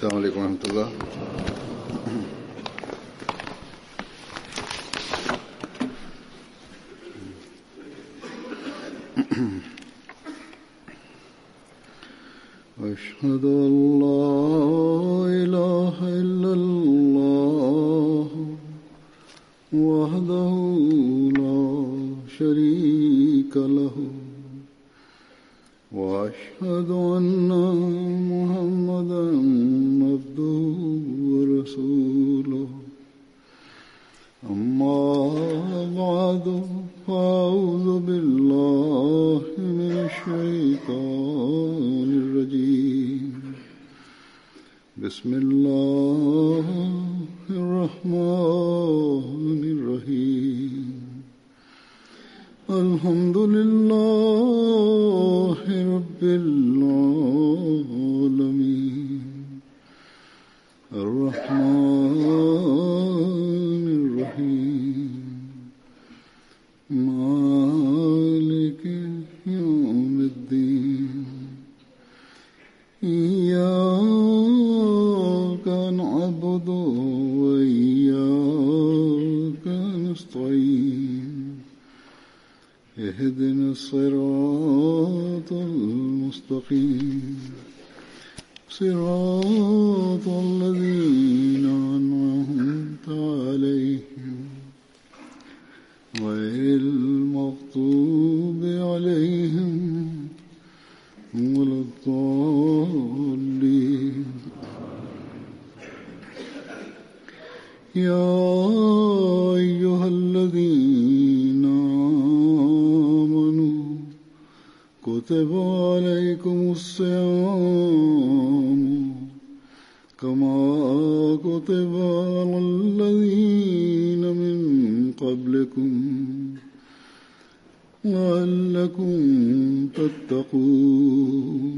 السلام عليكم ورحمة الله أشهد أن لا إله إلا الله وحده لا شريك له وأشهد أن محمدا عبده ورسوله أما بعد فأعوذ بالله من الشيطان الرجيم بسم الله الرحمن الرحيم الحمد لله رب العالمين الرحمن الرحيم مالك يوم الدين إياك نعبد وإياك نستعين اهدنا الصراط المستقيم صراط الذين أنعمت عليهم غير المغضوب عليهم ولا الضالين يا أيها الذين آمنوا كتب عليكم الصيام كما كتب على الذين من قبلكم لعلكم تتقون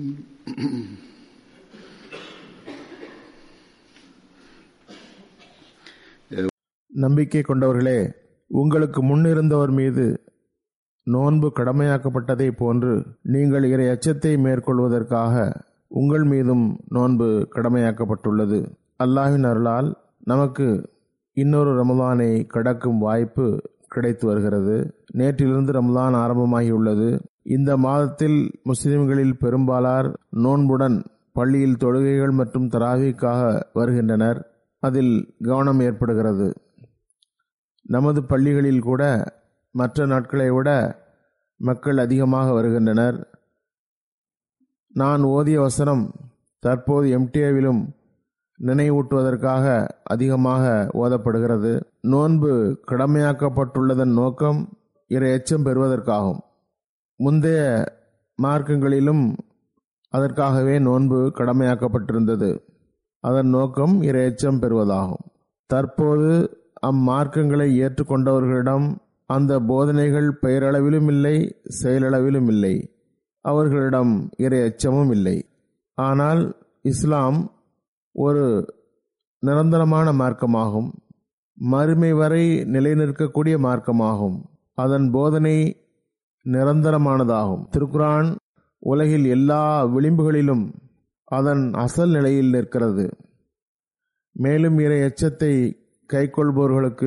நம்பிக்கை கொண்டவர்களே உங்களுக்கு முன்னிருந்தவர் மீது நோன்பு கடமையாக்கப்பட்டதை போன்று நீங்கள் இறை அச்சத்தை மேற்கொள்வதற்காக உங்கள் மீதும் நோன்பு கடமையாக்கப்பட்டுள்ளது அல்லாஹ்வின் அருளால் நமக்கு இன்னொரு ரமலானை கடக்கும் வாய்ப்பு கிடைத்து வருகிறது நேற்றிலிருந்து ரமலான் ஆரம்பமாகியுள்ளது இந்த மாதத்தில் முஸ்லிம்களில் பெரும்பாலார் நோன்புடன் பள்ளியில் தொழுகைகள் மற்றும் தராவிக்காக வருகின்றனர் அதில் கவனம் ஏற்படுகிறது நமது பள்ளிகளில் கூட மற்ற நாட்களை விட மக்கள் அதிகமாக வருகின்றனர் நான் ஓதிய வசனம் தற்போது எம்டிஏவிலும் நினைவூட்டுவதற்காக அதிகமாக ஓதப்படுகிறது நோன்பு கடமையாக்கப்பட்டுள்ளதன் நோக்கம் இறை எச்சம் பெறுவதற்காகும் முந்தைய மார்க்கங்களிலும் அதற்காகவே நோன்பு கடமையாக்கப்பட்டிருந்தது அதன் நோக்கம் இறை எச்சம் பெறுவதாகும் தற்போது அம்மார்க்கங்களை ஏற்றுக்கொண்டவர்களிடம் அந்த போதனைகள் பெயரளவிலும் இல்லை செயலளவிலும் இல்லை அவர்களிடம் இறை அச்சமும் இல்லை ஆனால் இஸ்லாம் ஒரு நிரந்தரமான மார்க்கமாகும் மறுமை வரை நிலைநிற்கக்கூடிய மார்க்கமாகும் அதன் போதனை நிரந்தரமானதாகும் திருக்குரான் உலகில் எல்லா விளிம்புகளிலும் அதன் அசல் நிலையில் நிற்கிறது மேலும் இறை எச்சத்தை கைக்கொள்பவர்களுக்கு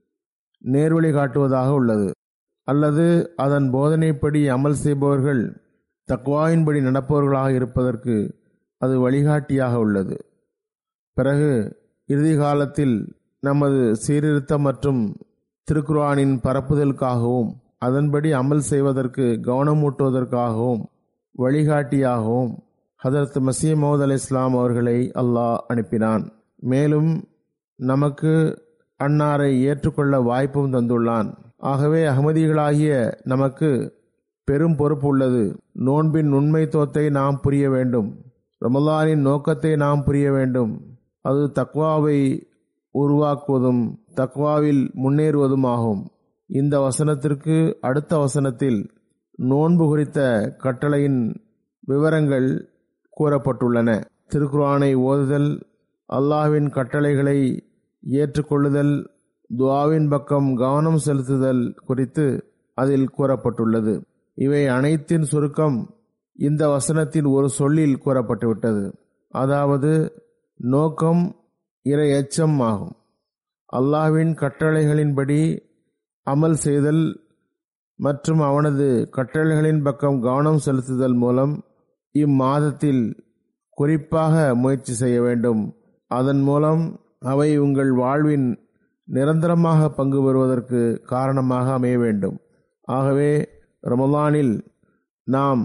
நேர்வழி காட்டுவதாக உள்ளது அல்லது அதன் போதனைப்படி அமல் செய்பவர்கள் தக்வாயின்படி நடப்பவர்களாக இருப்பதற்கு அது வழிகாட்டியாக உள்ளது பிறகு இறுதி காலத்தில் நமது சீர்திருத்தம் மற்றும் திருக்குர்ஆனின் பரப்புதலுக்காகவும் அதன்படி அமல் செய்வதற்கு கவனமூட்டுவதற்காகவும் வழிகாட்டியாகவும் ஹதரத் மசீம் மௌத் அலி இஸ்லாம் அவர்களை அல்லாஹ் அனுப்பினான் மேலும் நமக்கு அன்னாரை ஏற்றுக்கொள்ள வாய்ப்பும் தந்துள்ளான் ஆகவே அகமதிகளாகிய நமக்கு பெரும் பொறுப்பு உள்ளது நோன்பின் உண்மைத்துவத்தை நாம் புரிய வேண்டும் ரமலானின் நோக்கத்தை நாம் புரிய வேண்டும் அது தக்வாவை உருவாக்குவதும் தக்வாவில் முன்னேறுவதுமாகும் இந்த வசனத்திற்கு அடுத்த வசனத்தில் நோன்பு குறித்த கட்டளையின் விவரங்கள் கூறப்பட்டுள்ளன திருக்குரானை ஓதுதல் அல்லாஹ்வின் கட்டளைகளை ஏற்றுக்கொள்ளுதல் துவாவின் பக்கம் கவனம் செலுத்துதல் குறித்து அதில் கூறப்பட்டுள்ளது இவை அனைத்தின் சுருக்கம் இந்த வசனத்தின் ஒரு சொல்லில் கூறப்பட்டுவிட்டது அதாவது நோக்கம் இறை எச்சம் ஆகும் அல்லாஹ்வின் கட்டளைகளின்படி அமல் செய்தல் மற்றும் அவனது கட்டளைகளின் பக்கம் கவனம் செலுத்துதல் மூலம் இம்மாதத்தில் குறிப்பாக முயற்சி செய்ய வேண்டும் அதன் மூலம் அவை உங்கள் வாழ்வின் நிரந்தரமாக பங்கு பெறுவதற்கு காரணமாக அமைய வேண்டும் ஆகவே ரமலானில் நாம்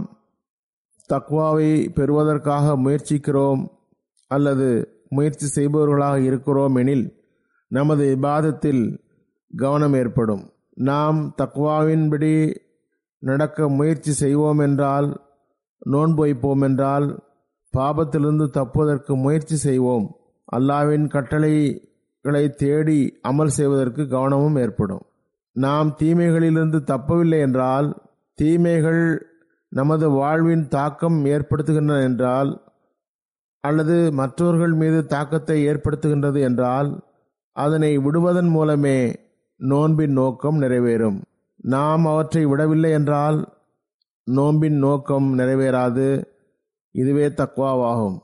தக்வாவை பெறுவதற்காக முயற்சிக்கிறோம் அல்லது முயற்சி செய்பவர்களாக இருக்கிறோம் எனில் நமது இபாதத்தில் கவனம் ஏற்படும் நாம் தக்வாவின்படி நடக்க முயற்சி செய்வோம் என்றால் நோன்பு வைப்போம் என்றால் பாபத்திலிருந்து தப்புவதற்கு முயற்சி செய்வோம் அல்லாவின் கட்டளைகளை தேடி அமல் செய்வதற்கு கவனமும் ஏற்படும் நாம் தீமைகளிலிருந்து தப்பவில்லை என்றால் தீமைகள் நமது வாழ்வின் தாக்கம் ஏற்படுத்துகின்றன என்றால் அல்லது மற்றவர்கள் மீது தாக்கத்தை ஏற்படுத்துகின்றது என்றால் அதனை விடுவதன் மூலமே நோன்பின் நோக்கம் நிறைவேறும் நாம் அவற்றை விடவில்லை என்றால் நோன்பின் நோக்கம் நிறைவேறாது இதுவே தக்குவாவாகும்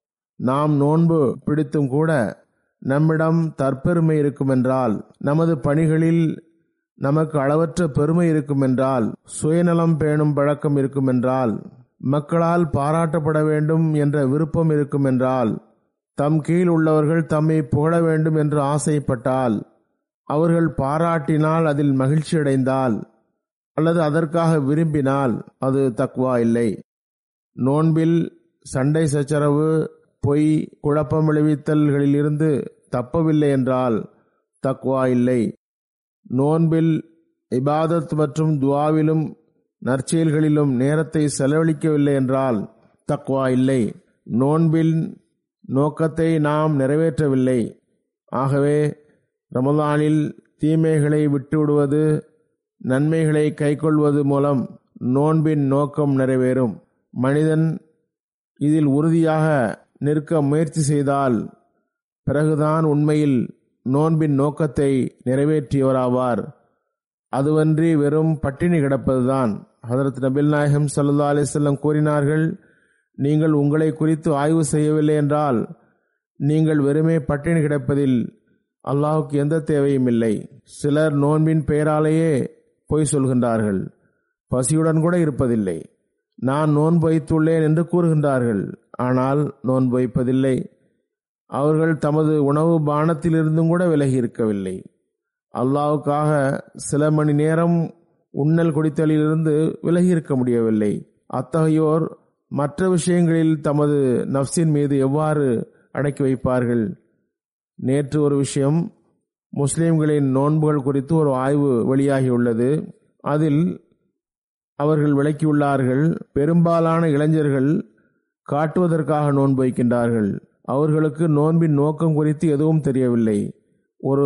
நாம் நோன்பு பிடித்தும் கூட நம்மிடம் தற்பெருமை இருக்குமென்றால் நமது பணிகளில் நமக்கு அளவற்ற பெருமை இருக்குமென்றால் சுயநலம் பேணும் பழக்கம் இருக்குமென்றால் மக்களால் பாராட்டப்பட வேண்டும் என்ற விருப்பம் இருக்குமென்றால் தம் கீழ் உள்ளவர்கள் தம்மை புகழ வேண்டும் என்று ஆசைப்பட்டால் அவர்கள் பாராட்டினால் அதில் மகிழ்ச்சி அடைந்தால் அல்லது அதற்காக விரும்பினால் அது தக்வா இல்லை நோன்பில் சண்டை சச்சரவு பொய் குழப்பம் விளைவித்தல்களிலிருந்து தப்பவில்லை என்றால் தக்வா இல்லை நோன்பில் இபாதத் மற்றும் துவாவிலும் நற்செயல்களிலும் நேரத்தை செலவழிக்கவில்லை என்றால் தக்வா இல்லை நோன்பில் நோக்கத்தை நாம் நிறைவேற்றவில்லை ஆகவே ரமதானில் தீமைகளை விட்டுவிடுவது நன்மைகளை கைக்கொள்வது மூலம் நோன்பின் நோக்கம் நிறைவேறும் மனிதன் இதில் உறுதியாக நிற்க முயற்சி செய்தால் பிறகுதான் உண்மையில் நோன்பின் நோக்கத்தை நிறைவேற்றியவராவார் அதுவன்றி வெறும் பட்டினி கிடப்பதுதான் ஹதரத் நபில் நாயகம் சல்லா அலிசல்லம் கூறினார்கள் நீங்கள் உங்களை குறித்து ஆய்வு செய்யவில்லை என்றால் நீங்கள் வெறுமே பட்டினி கிடப்பதில் அல்லாஹுக்கு எந்த தேவையும் இல்லை சிலர் நோன்பின் பெயராலேயே பொய் சொல்கின்றார்கள் பசியுடன் கூட இருப்பதில்லை நான் நோன்பு வைத்துள்ளேன் என்று கூறுகின்றார்கள் ஆனால் நோன்பு வைப்பதில்லை அவர்கள் தமது உணவு பானத்திலிருந்தும் கூட விலகி இருக்கவில்லை அல்லாவுக்காக சில மணி நேரம் உண்ணல் குடித்தலிலிருந்து விலகி இருக்க முடியவில்லை அத்தகையோர் மற்ற விஷயங்களில் தமது நப்சின் மீது எவ்வாறு அடக்கி வைப்பார்கள் நேற்று ஒரு விஷயம் முஸ்லிம்களின் நோன்புகள் குறித்து ஒரு ஆய்வு வெளியாகியுள்ளது அதில் அவர்கள் விளக்கியுள்ளார்கள் பெரும்பாலான இளைஞர்கள் காட்டுவதற்காக நோன்பு வைக்கின்றார்கள் அவர்களுக்கு நோன்பின் நோக்கம் குறித்து எதுவும் தெரியவில்லை ஒரு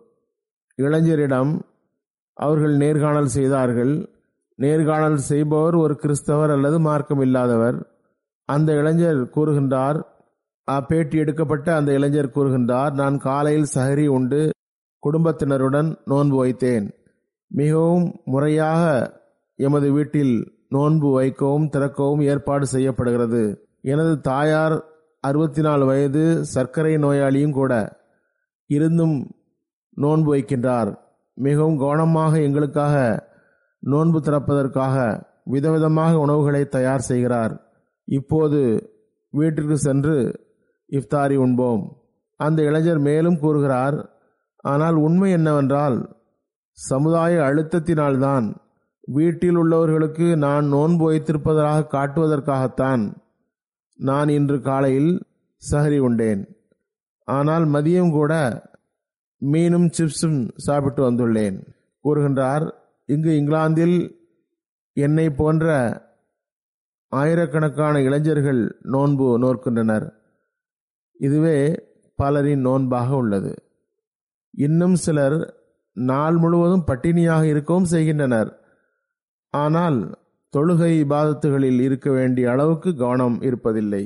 இளைஞரிடம் அவர்கள் நேர்காணல் செய்தார்கள் நேர்காணல் செய்பவர் ஒரு கிறிஸ்தவர் அல்லது மார்க்கம் இல்லாதவர் அந்த இளைஞர் கூறுகின்றார் பேட்டி எடுக்கப்பட்ட அந்த இளைஞர் கூறுகின்றார் நான் காலையில் சஹரி உண்டு குடும்பத்தினருடன் நோன்பு வைத்தேன் மிகவும் முறையாக எமது வீட்டில் நோன்பு வைக்கவும் திறக்கவும் ஏற்பாடு செய்யப்படுகிறது எனது தாயார் அறுபத்தி நாலு வயது சர்க்கரை நோயாளியும் கூட இருந்தும் நோன்பு வைக்கின்றார் மிகவும் கவனமாக எங்களுக்காக நோன்பு திறப்பதற்காக விதவிதமாக உணவுகளை தயார் செய்கிறார் இப்போது வீட்டிற்கு சென்று இஃப்தாரி உண்போம் அந்த இளைஞர் மேலும் கூறுகிறார் ஆனால் உண்மை என்னவென்றால் சமுதாய அழுத்தத்தினால்தான் வீட்டில் உள்ளவர்களுக்கு நான் நோன்பு வைத்திருப்பதாக காட்டுவதற்காகத்தான் நான் இன்று காலையில் சஹரி உண்டேன் ஆனால் மதியம் கூட மீனும் சிப்ஸும் சாப்பிட்டு வந்துள்ளேன் கூறுகின்றார் இங்கு இங்கிலாந்தில் என்னை போன்ற ஆயிரக்கணக்கான இளைஞர்கள் நோன்பு நோக்கின்றனர் இதுவே பலரின் நோன்பாக உள்ளது இன்னும் சிலர் நாள் முழுவதும் பட்டினியாக இருக்கவும் செய்கின்றனர் ஆனால் தொழுகை இபாதத்துகளில் இருக்க வேண்டிய அளவுக்கு கவனம் இருப்பதில்லை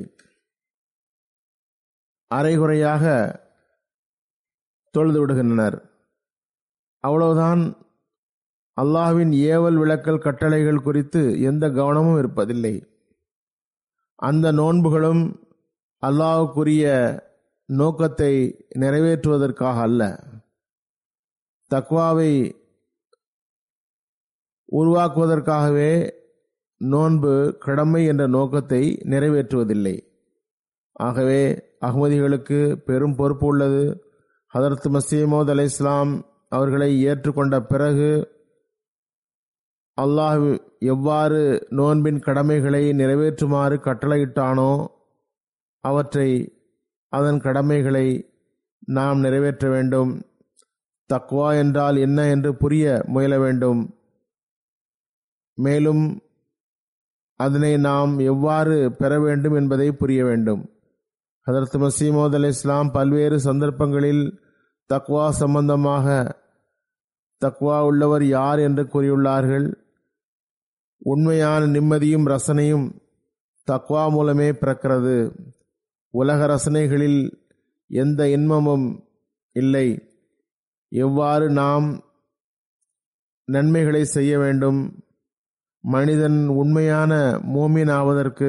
அரைகுறையாக தொழுது விடுகின்றனர் அவ்வளவுதான் அல்லாஹ்வின் ஏவல் விளக்கல் கட்டளைகள் குறித்து எந்த கவனமும் இருப்பதில்லை அந்த நோன்புகளும் அல்லாஹுக்குரிய நோக்கத்தை நிறைவேற்றுவதற்காக அல்ல தக்வாவை உருவாக்குவதற்காகவே நோன்பு கடமை என்ற நோக்கத்தை நிறைவேற்றுவதில்லை ஆகவே அகமதிகளுக்கு பெரும் பொறுப்பு உள்ளது ஹதரத் மசீமோத் அலை இஸ்லாம் அவர்களை ஏற்றுக்கொண்ட பிறகு அல்லாஹ் எவ்வாறு நோன்பின் கடமைகளை நிறைவேற்றுமாறு கட்டளையிட்டானோ அவற்றை அதன் கடமைகளை நாம் நிறைவேற்ற வேண்டும் தக்வா என்றால் என்ன என்று புரிய முயல வேண்டும் மேலும் அதனை நாம் எவ்வாறு பெற வேண்டும் என்பதை புரிய வேண்டும் ஹதரத் மசீமோத் அலி இஸ்லாம் பல்வேறு சந்தர்ப்பங்களில் தக்வா சம்பந்தமாக தக்வா உள்ளவர் யார் என்று கூறியுள்ளார்கள் உண்மையான நிம்மதியும் ரசனையும் தக்வா மூலமே பிறக்கிறது உலக ரசனைகளில் எந்த இன்பமும் இல்லை எவ்வாறு நாம் நன்மைகளை செய்ய வேண்டும் மனிதன் உண்மையான மோமின் ஆவதற்கு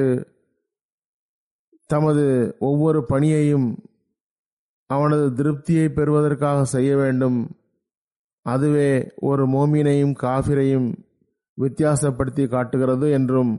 தமது ஒவ்வொரு பணியையும் அவனது திருப்தியை பெறுவதற்காக செய்ய வேண்டும் அதுவே ஒரு மோமினையும் காபிரையும் வித்தியாசப்படுத்தி காட்டுகிறது என்றும்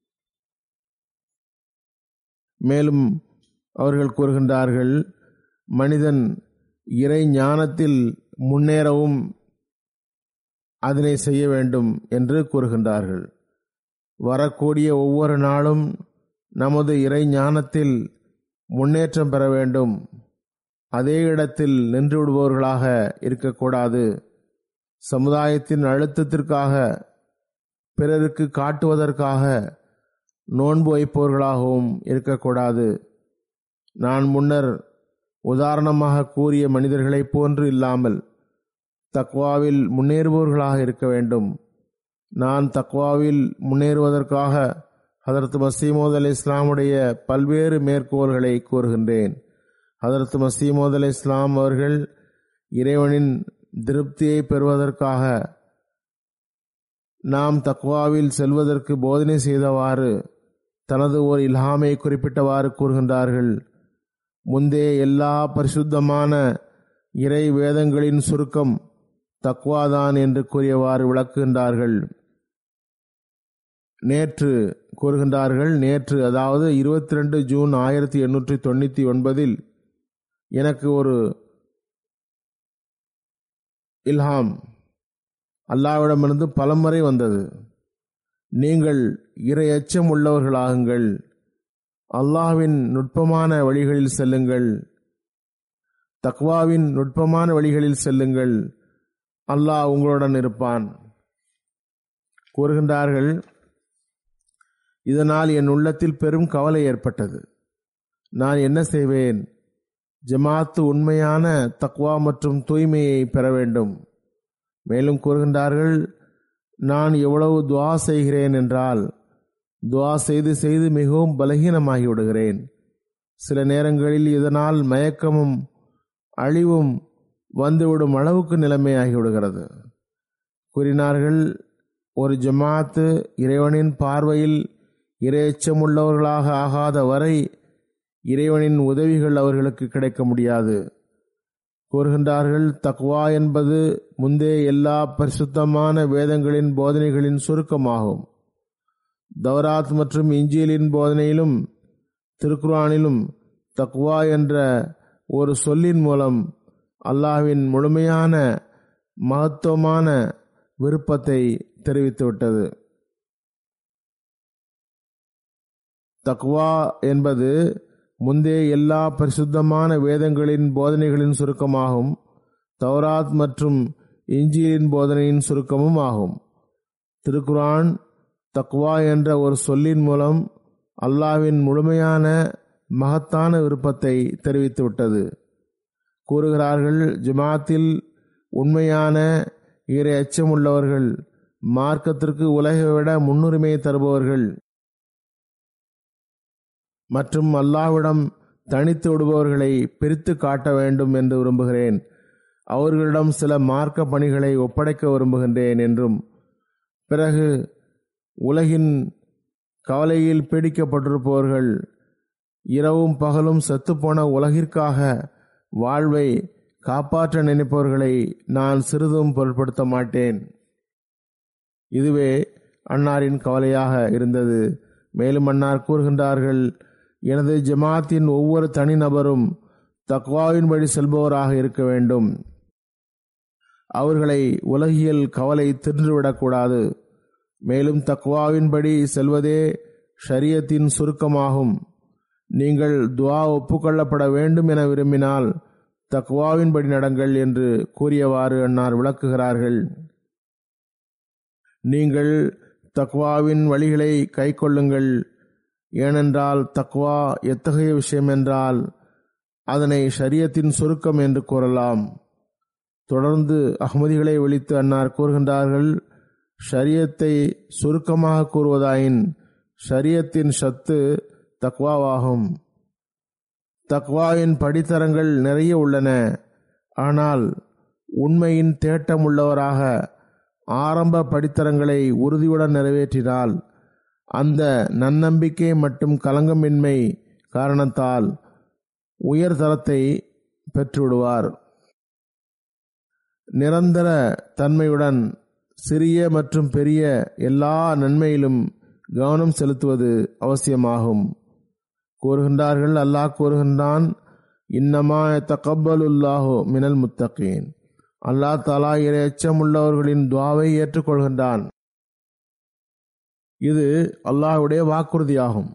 மேலும் அவர்கள் கூறுகின்றார்கள் மனிதன் இறை ஞானத்தில் முன்னேறவும் அதனை செய்ய வேண்டும் என்று கூறுகின்றார்கள் வரக்கூடிய ஒவ்வொரு நாளும் நமது இறை ஞானத்தில் முன்னேற்றம் பெற வேண்டும் அதே இடத்தில் நின்று விடுபவர்களாக இருக்கக்கூடாது சமுதாயத்தின் அழுத்தத்திற்காக பிறருக்கு காட்டுவதற்காக நோன்பு வைப்பவர்களாகவும் இருக்கக்கூடாது நான் முன்னர் உதாரணமாக கூறிய மனிதர்களைப் போன்று இல்லாமல் தக்வாவில் முன்னேறுபவர்களாக இருக்க வேண்டும் நான் தக்வாவில் முன்னேறுவதற்காக ஹதரத் மசீமோத் அலி இஸ்லாமுடைய பல்வேறு மேற்கோள்களை கூறுகின்றேன் ஹதரத் மசீமோத் அலி இஸ்லாம் அவர்கள் இறைவனின் திருப்தியை பெறுவதற்காக நாம் தக்வாவில் செல்வதற்கு போதனை செய்தவாறு தனது ஓர் இல்ஹாமை குறிப்பிட்டவாறு கூறுகின்றார்கள் முந்தைய எல்லா பரிசுத்தமான இறை வேதங்களின் சுருக்கம் தக்வாதான் என்று கூறியவாறு விளக்குகின்றார்கள் நேற்று கூறுகின்றார்கள் நேற்று அதாவது இருபத்தி ரெண்டு ஜூன் ஆயிரத்தி எண்ணூற்றி தொண்ணூற்றி ஒன்பதில் எனக்கு ஒரு இல்ஹாம் அல்லாவிடமிருந்து பலமுறை வந்தது நீங்கள் இறை அச்சம் உள்ளவர்களாகுங்கள் அல்லாஹ்வின் நுட்பமான வழிகளில் செல்லுங்கள் தக்வாவின் நுட்பமான வழிகளில் செல்லுங்கள் அல்லாஹ் உங்களுடன் இருப்பான் கூறுகின்றார்கள் இதனால் என் உள்ளத்தில் பெரும் கவலை ஏற்பட்டது நான் என்ன செய்வேன் ஜமாத்து உண்மையான தக்வா மற்றும் தூய்மையை பெற வேண்டும் மேலும் கூறுகின்றார்கள் நான் எவ்வளவு துவா செய்கிறேன் என்றால் துவா செய்து செய்து மிகவும் பலகீனமாகி விடுகிறேன் சில நேரங்களில் இதனால் மயக்கமும் அழிவும் வந்துவிடும் அளவுக்கு நிலைமையாகி விடுகிறது கூறினார்கள் ஒரு ஜமாத்து இறைவனின் பார்வையில் இரையச்சம் உள்ளவர்களாக ஆகாத வரை இறைவனின் உதவிகள் அவர்களுக்கு கிடைக்க முடியாது கூறுகின்றார்கள் தக்வா என்பது முந்தைய எல்லா பரிசுத்தமான வேதங்களின் போதனைகளின் சுருக்கமாகும் தௌராத் மற்றும் இஞ்சியலின் போதனையிலும் திருக்குரானிலும் தக்வா என்ற ஒரு சொல்லின் மூலம் அல்லாஹ்வின் முழுமையான மகத்துவமான விருப்பத்தை தெரிவித்துவிட்டது தக்வா என்பது முந்தைய எல்லா பரிசுத்தமான வேதங்களின் போதனைகளின் சுருக்கமாகும் தௌராத் மற்றும் இஞ்சியின் போதனையின் சுருக்கமும் ஆகும் திருக்குரான் தக்வா என்ற ஒரு சொல்லின் மூலம் அல்லாவின் முழுமையான மகத்தான விருப்பத்தை தெரிவித்துவிட்டது கூறுகிறார்கள் ஜமாத்தில் உண்மையான இறை அச்சம் உள்ளவர்கள் மார்க்கத்திற்கு உலகை விட முன்னுரிமை தருபவர்கள் மற்றும் அல்லாவிடம் தனித்து விடுபவர்களை பிரித்து காட்ட வேண்டும் என்று விரும்புகிறேன் அவர்களிடம் சில மார்க்க பணிகளை ஒப்படைக்க விரும்புகின்றேன் என்றும் பிறகு உலகின் கவலையில் பீடிக்கப்பட்டிருப்பவர்கள் இரவும் பகலும் செத்துப்போன உலகிற்காக வாழ்வை காப்பாற்ற நினைப்பவர்களை நான் சிறிதும் பொருட்படுத்த மாட்டேன் இதுவே அன்னாரின் கவலையாக இருந்தது மேலும் அன்னார் கூறுகின்றார்கள் எனது ஜமாத்தின் ஒவ்வொரு தனிநபரும் தக்வாவின் வழி செல்பவராக இருக்க வேண்டும் அவர்களை உலகியல் கவலை தின்றுவிடக்கூடாது மேலும் தக்வாவின்படி செல்வதே ஷரியத்தின் சுருக்கமாகும் நீங்கள் துவா ஒப்புக்கொள்ளப்பட வேண்டும் என விரும்பினால் தக்வாவின்படி நடங்கள் என்று கூறியவாறு அன்னார் விளக்குகிறார்கள் நீங்கள் தக்வாவின் வழிகளை கைக்கொள்ளுங்கள் ஏனென்றால் தக்வா எத்தகைய விஷயம் என்றால் அதனை ஷரியத்தின் சுருக்கம் என்று கூறலாம் தொடர்ந்து அகமதிகளை விழித்து அன்னார் கூறுகின்றார்கள் ஷரியத்தை சுருக்கமாக கூறுவதாயின் ஷரியத்தின் சத்து தக்வாவாகும் தக்வாவின் படித்தரங்கள் நிறைய உள்ளன ஆனால் உண்மையின் தேட்டம் உள்ளவராக ஆரம்ப படித்தரங்களை உறுதியுடன் நிறைவேற்றினால் அந்த நன்னம்பிக்கை மற்றும் கலங்கமின்மை காரணத்தால் உயர்தரத்தை பெற்றுவிடுவார் நிரந்தர தன்மையுடன் சிறிய மற்றும் பெரிய எல்லா நன்மையிலும் கவனம் செலுத்துவது அவசியமாகும் கூறுகின்றார்கள் அல்லாஹ் கூறுகின்றான் இன்னமா தகப்பலுல்லாஹோ மினல் முத்தகீன் அல்லாஹ் தலா இறை எச்சமுள்ளவர்களின் துவாவை ஏற்றுக்கொள்கின்றான் இது அல்லாஹுடைய வாக்குறுதியாகும்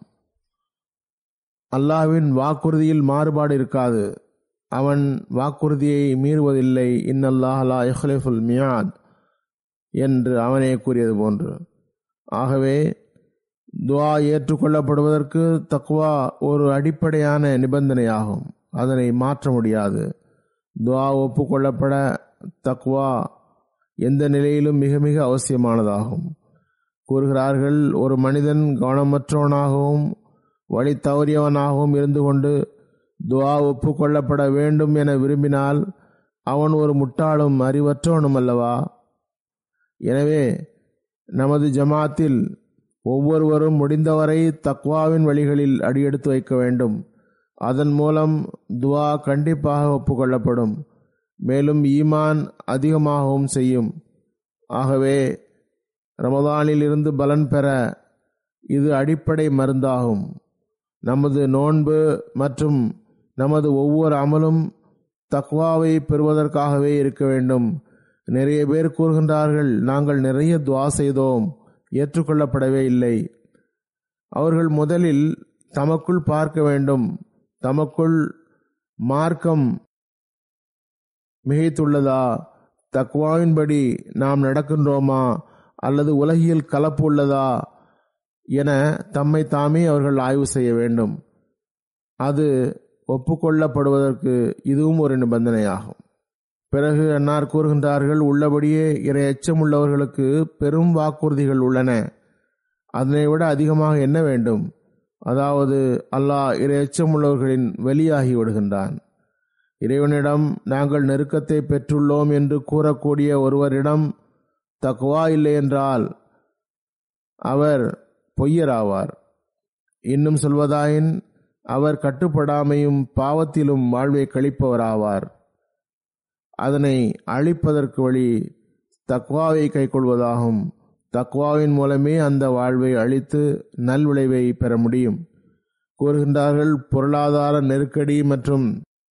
அல்லாஹ்வின் வாக்குறுதியில் மாறுபாடு இருக்காது அவன் வாக்குறுதியை மீறுவதில்லை இன்னல்லாஹலா இஹ்லிஃபுல் மியாத் என்று அவனே கூறியது போன்று ஆகவே துவா ஏற்றுக்கொள்ளப்படுவதற்கு தக்குவா ஒரு அடிப்படையான நிபந்தனையாகும் அதனை மாற்ற முடியாது துவா ஒப்புக்கொள்ளப்பட தக்குவா எந்த நிலையிலும் மிக மிக அவசியமானதாகும் கூறுகிறார்கள் ஒரு மனிதன் கவனமற்றவனாகவும் வழி தவறியவனாகவும் இருந்து கொண்டு துவா ஒப்புக்கொள்ளப்பட வேண்டும் என விரும்பினால் அவன் ஒரு முட்டாளும் அறிவற்றவனும் அல்லவா எனவே நமது ஜமாத்தில் ஒவ்வொருவரும் முடிந்தவரை தக்வாவின் வழிகளில் அடியெடுத்து வைக்க வேண்டும் அதன் மூலம் துவா கண்டிப்பாக ஒப்புக்கொள்ளப்படும் மேலும் ஈமான் அதிகமாகவும் செய்யும் ஆகவே ரமதானில் இருந்து பலன் பெற இது அடிப்படை மருந்தாகும் நமது நோன்பு மற்றும் நமது ஒவ்வொரு அமலும் தக்வாவை பெறுவதற்காகவே இருக்க வேண்டும் நிறைய பேர் கூறுகின்றார்கள் நாங்கள் நிறைய துவா செய்தோம் ஏற்றுக்கொள்ளப்படவே இல்லை அவர்கள் முதலில் தமக்குள் பார்க்க வேண்டும் தமக்குள் மார்க்கம் மிகைத்துள்ளதா தக்வாவின்படி நாம் நடக்கின்றோமா அல்லது உலகியல் கலப்பு உள்ளதா என தம்மை தாமே அவர்கள் ஆய்வு செய்ய வேண்டும் அது ஒப்புக்கொள்ளப்படுவதற்கு இதுவும் ஒரு நிபந்தனையாகும் பிறகு அன்னார் கூறுகின்றார்கள் உள்ளபடியே இறை எச்சம் உள்ளவர்களுக்கு பெரும் வாக்குறுதிகள் உள்ளன அதனை விட அதிகமாக என்ன வேண்டும் அதாவது அல்லாஹ் இறை எச்சம் உள்ளவர்களின் வெளியாகி விடுகின்றான் இறைவனிடம் நாங்கள் நெருக்கத்தை பெற்றுள்ளோம் என்று கூறக்கூடிய ஒருவரிடம் தக்குவா இல்லை என்றால் அவர் பொய்யராவார் இன்னும் சொல்வதாயின் அவர் கட்டுப்படாமையும் பாவத்திலும் வாழ்வை கழிப்பவராவார் அதனை அழிப்பதற்கு வழி தக்வாவை கைக்கொள்வதாகும் தக்வாவின் மூலமே அந்த வாழ்வை அழித்து நல்விளைவை பெற முடியும் கூறுகின்றார்கள் பொருளாதார நெருக்கடி மற்றும்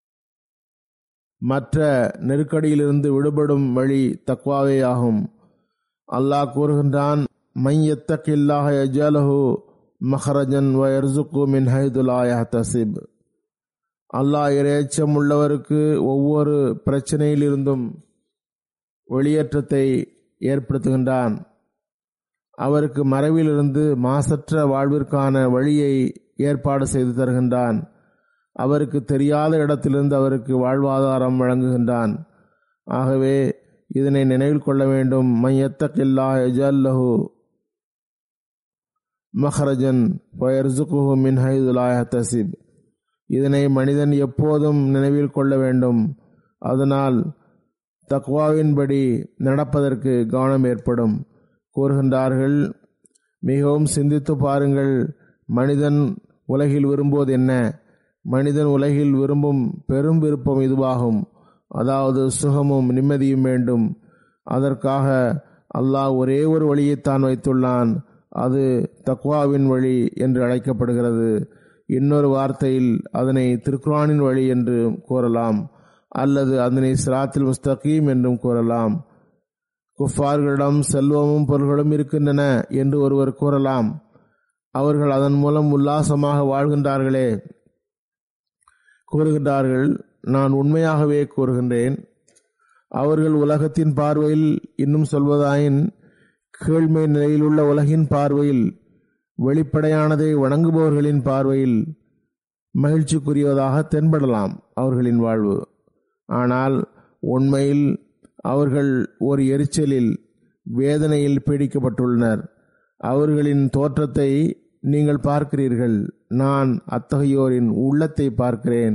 மற்ற நெருக்கடியிலிருந்து விடுபடும் வழி தக்வாவே ஆகும் அல்லாஹ் கூறுகின்றான் மையத்தக்கில்லாக யஜலஹு மஹரஜன் வயர்சுக்கு மின் ஹைதுலாயஹ்தசிப் அல்லாஹ் இறையச்சம் உள்ளவருக்கு ஒவ்வொரு பிரச்சனையிலிருந்தும் வெளியேற்றத்தை ஏற்படுத்துகின்றான் அவருக்கு மறைவிலிருந்து மாசற்ற வாழ்விற்கான வழியை ஏற்பாடு செய்து தருகின்றான் அவருக்கு தெரியாத இடத்திலிருந்து அவருக்கு வாழ்வாதாரம் வழங்குகின்றான் ஆகவே இதனை நினைவில் கொள்ள வேண்டும் மையத்தக்கில்லா எஜல்லஹு மஹரஜன் வயர்சுகுஹு மின் ஹைதுலாயஹ்தசிப் இதனை மனிதன் எப்போதும் நினைவில் கொள்ள வேண்டும் அதனால் தக்வாவின்படி நடப்பதற்கு கவனம் ஏற்படும் கூறுகின்றார்கள் மிகவும் சிந்தித்து பாருங்கள் மனிதன் உலகில் விரும்புவது என்ன மனிதன் உலகில் விரும்பும் பெரும் விருப்பம் இதுவாகும் அதாவது சுகமும் நிம்மதியும் வேண்டும் அதற்காக அல்லாஹ் ஒரே ஒரு வழியைத்தான் வைத்துள்ளான் அது தக்வாவின் வழி என்று அழைக்கப்படுகிறது இன்னொரு வார்த்தையில் அதனை திருக்குரானின் வழி என்று கூறலாம் அல்லது அதனை சிராத்தில் முஸ்தகீம் என்றும் கூறலாம் குஃபார்களிடம் செல்வமும் பொருள்களும் இருக்கின்றன என்று ஒருவர் கூறலாம் அவர்கள் அதன் மூலம் உல்லாசமாக வாழ்கின்றார்களே கூறுகின்றார்கள் நான் உண்மையாகவே கூறுகின்றேன் அவர்கள் உலகத்தின் பார்வையில் இன்னும் சொல்வதாயின் கீழ்மை நிலையிலுள்ள உலகின் பார்வையில் வெளிப்படையானதை வணங்குபவர்களின் பார்வையில் மகிழ்ச்சிக்குரியதாக தென்படலாம் அவர்களின் வாழ்வு ஆனால் உண்மையில் அவர்கள் ஒரு எரிச்சலில் வேதனையில் பீடிக்கப்பட்டுள்ளனர் அவர்களின் தோற்றத்தை நீங்கள் பார்க்கிறீர்கள் நான் அத்தகையோரின் உள்ளத்தை பார்க்கிறேன்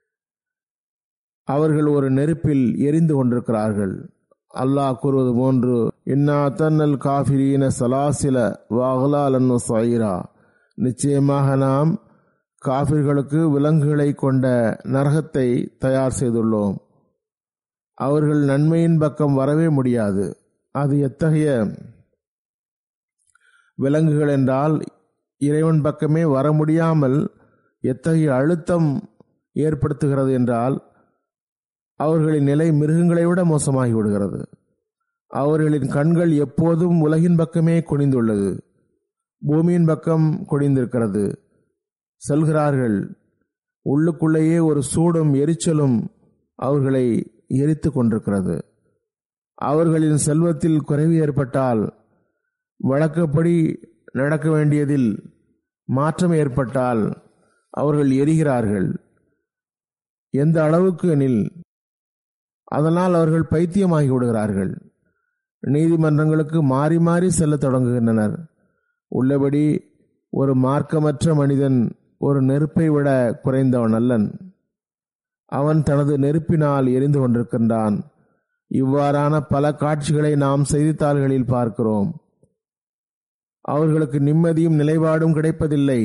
அவர்கள் ஒரு நெருப்பில் எரிந்து கொண்டிருக்கிறார்கள் அல்லாஹ் கூறுவது போன்று இன்னா தன்னல் காஃபிரீன சலாசில வாகலாலன்னு சைரா நிச்சயமாக நாம் காபிர்களுக்கு விலங்குகளை கொண்ட நரகத்தை தயார் செய்துள்ளோம் அவர்கள் நன்மையின் பக்கம் வரவே முடியாது அது எத்தகைய விலங்குகள் என்றால் இறைவன் பக்கமே வர முடியாமல் எத்தகைய அழுத்தம் ஏற்படுத்துகிறது என்றால் அவர்களின் நிலை மிருகங்களை விட மோசமாகி விடுகிறது அவர்களின் கண்கள் எப்போதும் உலகின் பக்கமே குனிந்துள்ளது பூமியின் பக்கம் குனிந்திருக்கிறது செல்கிறார்கள் உள்ளுக்குள்ளேயே ஒரு சூடும் எரிச்சலும் அவர்களை எரித்து கொண்டிருக்கிறது அவர்களின் செல்வத்தில் குறைவு ஏற்பட்டால் வழக்கப்படி நடக்க வேண்டியதில் மாற்றம் ஏற்பட்டால் அவர்கள் எரிகிறார்கள் எந்த அளவுக்கு எனில் அதனால் அவர்கள் பைத்தியமாகி விடுகிறார்கள் நீதிமன்றங்களுக்கு மாறி மாறி செல்ல தொடங்குகின்றனர் உள்ளபடி ஒரு மார்க்கமற்ற மனிதன் ஒரு நெருப்பை விட குறைந்தவன் அல்லன் அவன் தனது நெருப்பினால் எரிந்து கொண்டிருக்கின்றான் இவ்வாறான பல காட்சிகளை நாம் செய்தித்தாள்களில் பார்க்கிறோம் அவர்களுக்கு நிம்மதியும் நிலைப்பாடும் கிடைப்பதில்லை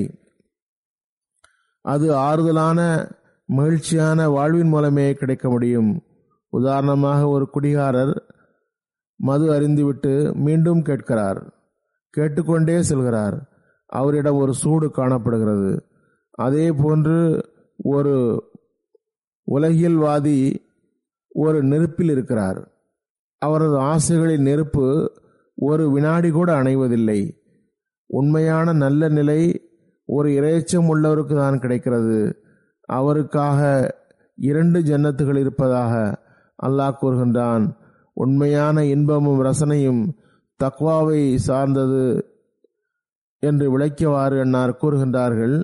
அது ஆறுதலான மகிழ்ச்சியான வாழ்வின் மூலமே கிடைக்க முடியும் உதாரணமாக ஒரு குடிகாரர் மது அறிந்துவிட்டு மீண்டும் கேட்கிறார் கேட்டுக்கொண்டே செல்கிறார் அவரிடம் ஒரு சூடு காணப்படுகிறது அதே போன்று ஒரு உலகியல்வாதி ஒரு நெருப்பில் இருக்கிறார் அவரது ஆசைகளின் நெருப்பு ஒரு வினாடி கூட அணைவதில்லை உண்மையான நல்ல நிலை ஒரு இறைச்சம் உள்ளவருக்கு தான் கிடைக்கிறது அவருக்காக இரண்டு ஜன்னத்துகள் இருப்பதாக அல்லாஹ் கூறுகின்றான் உண்மையான இன்பமும் ரசனையும் தக்வாவை சார்ந்தது என்று விளக்கியவாறு என்னார் கூறுகின்றார்கள்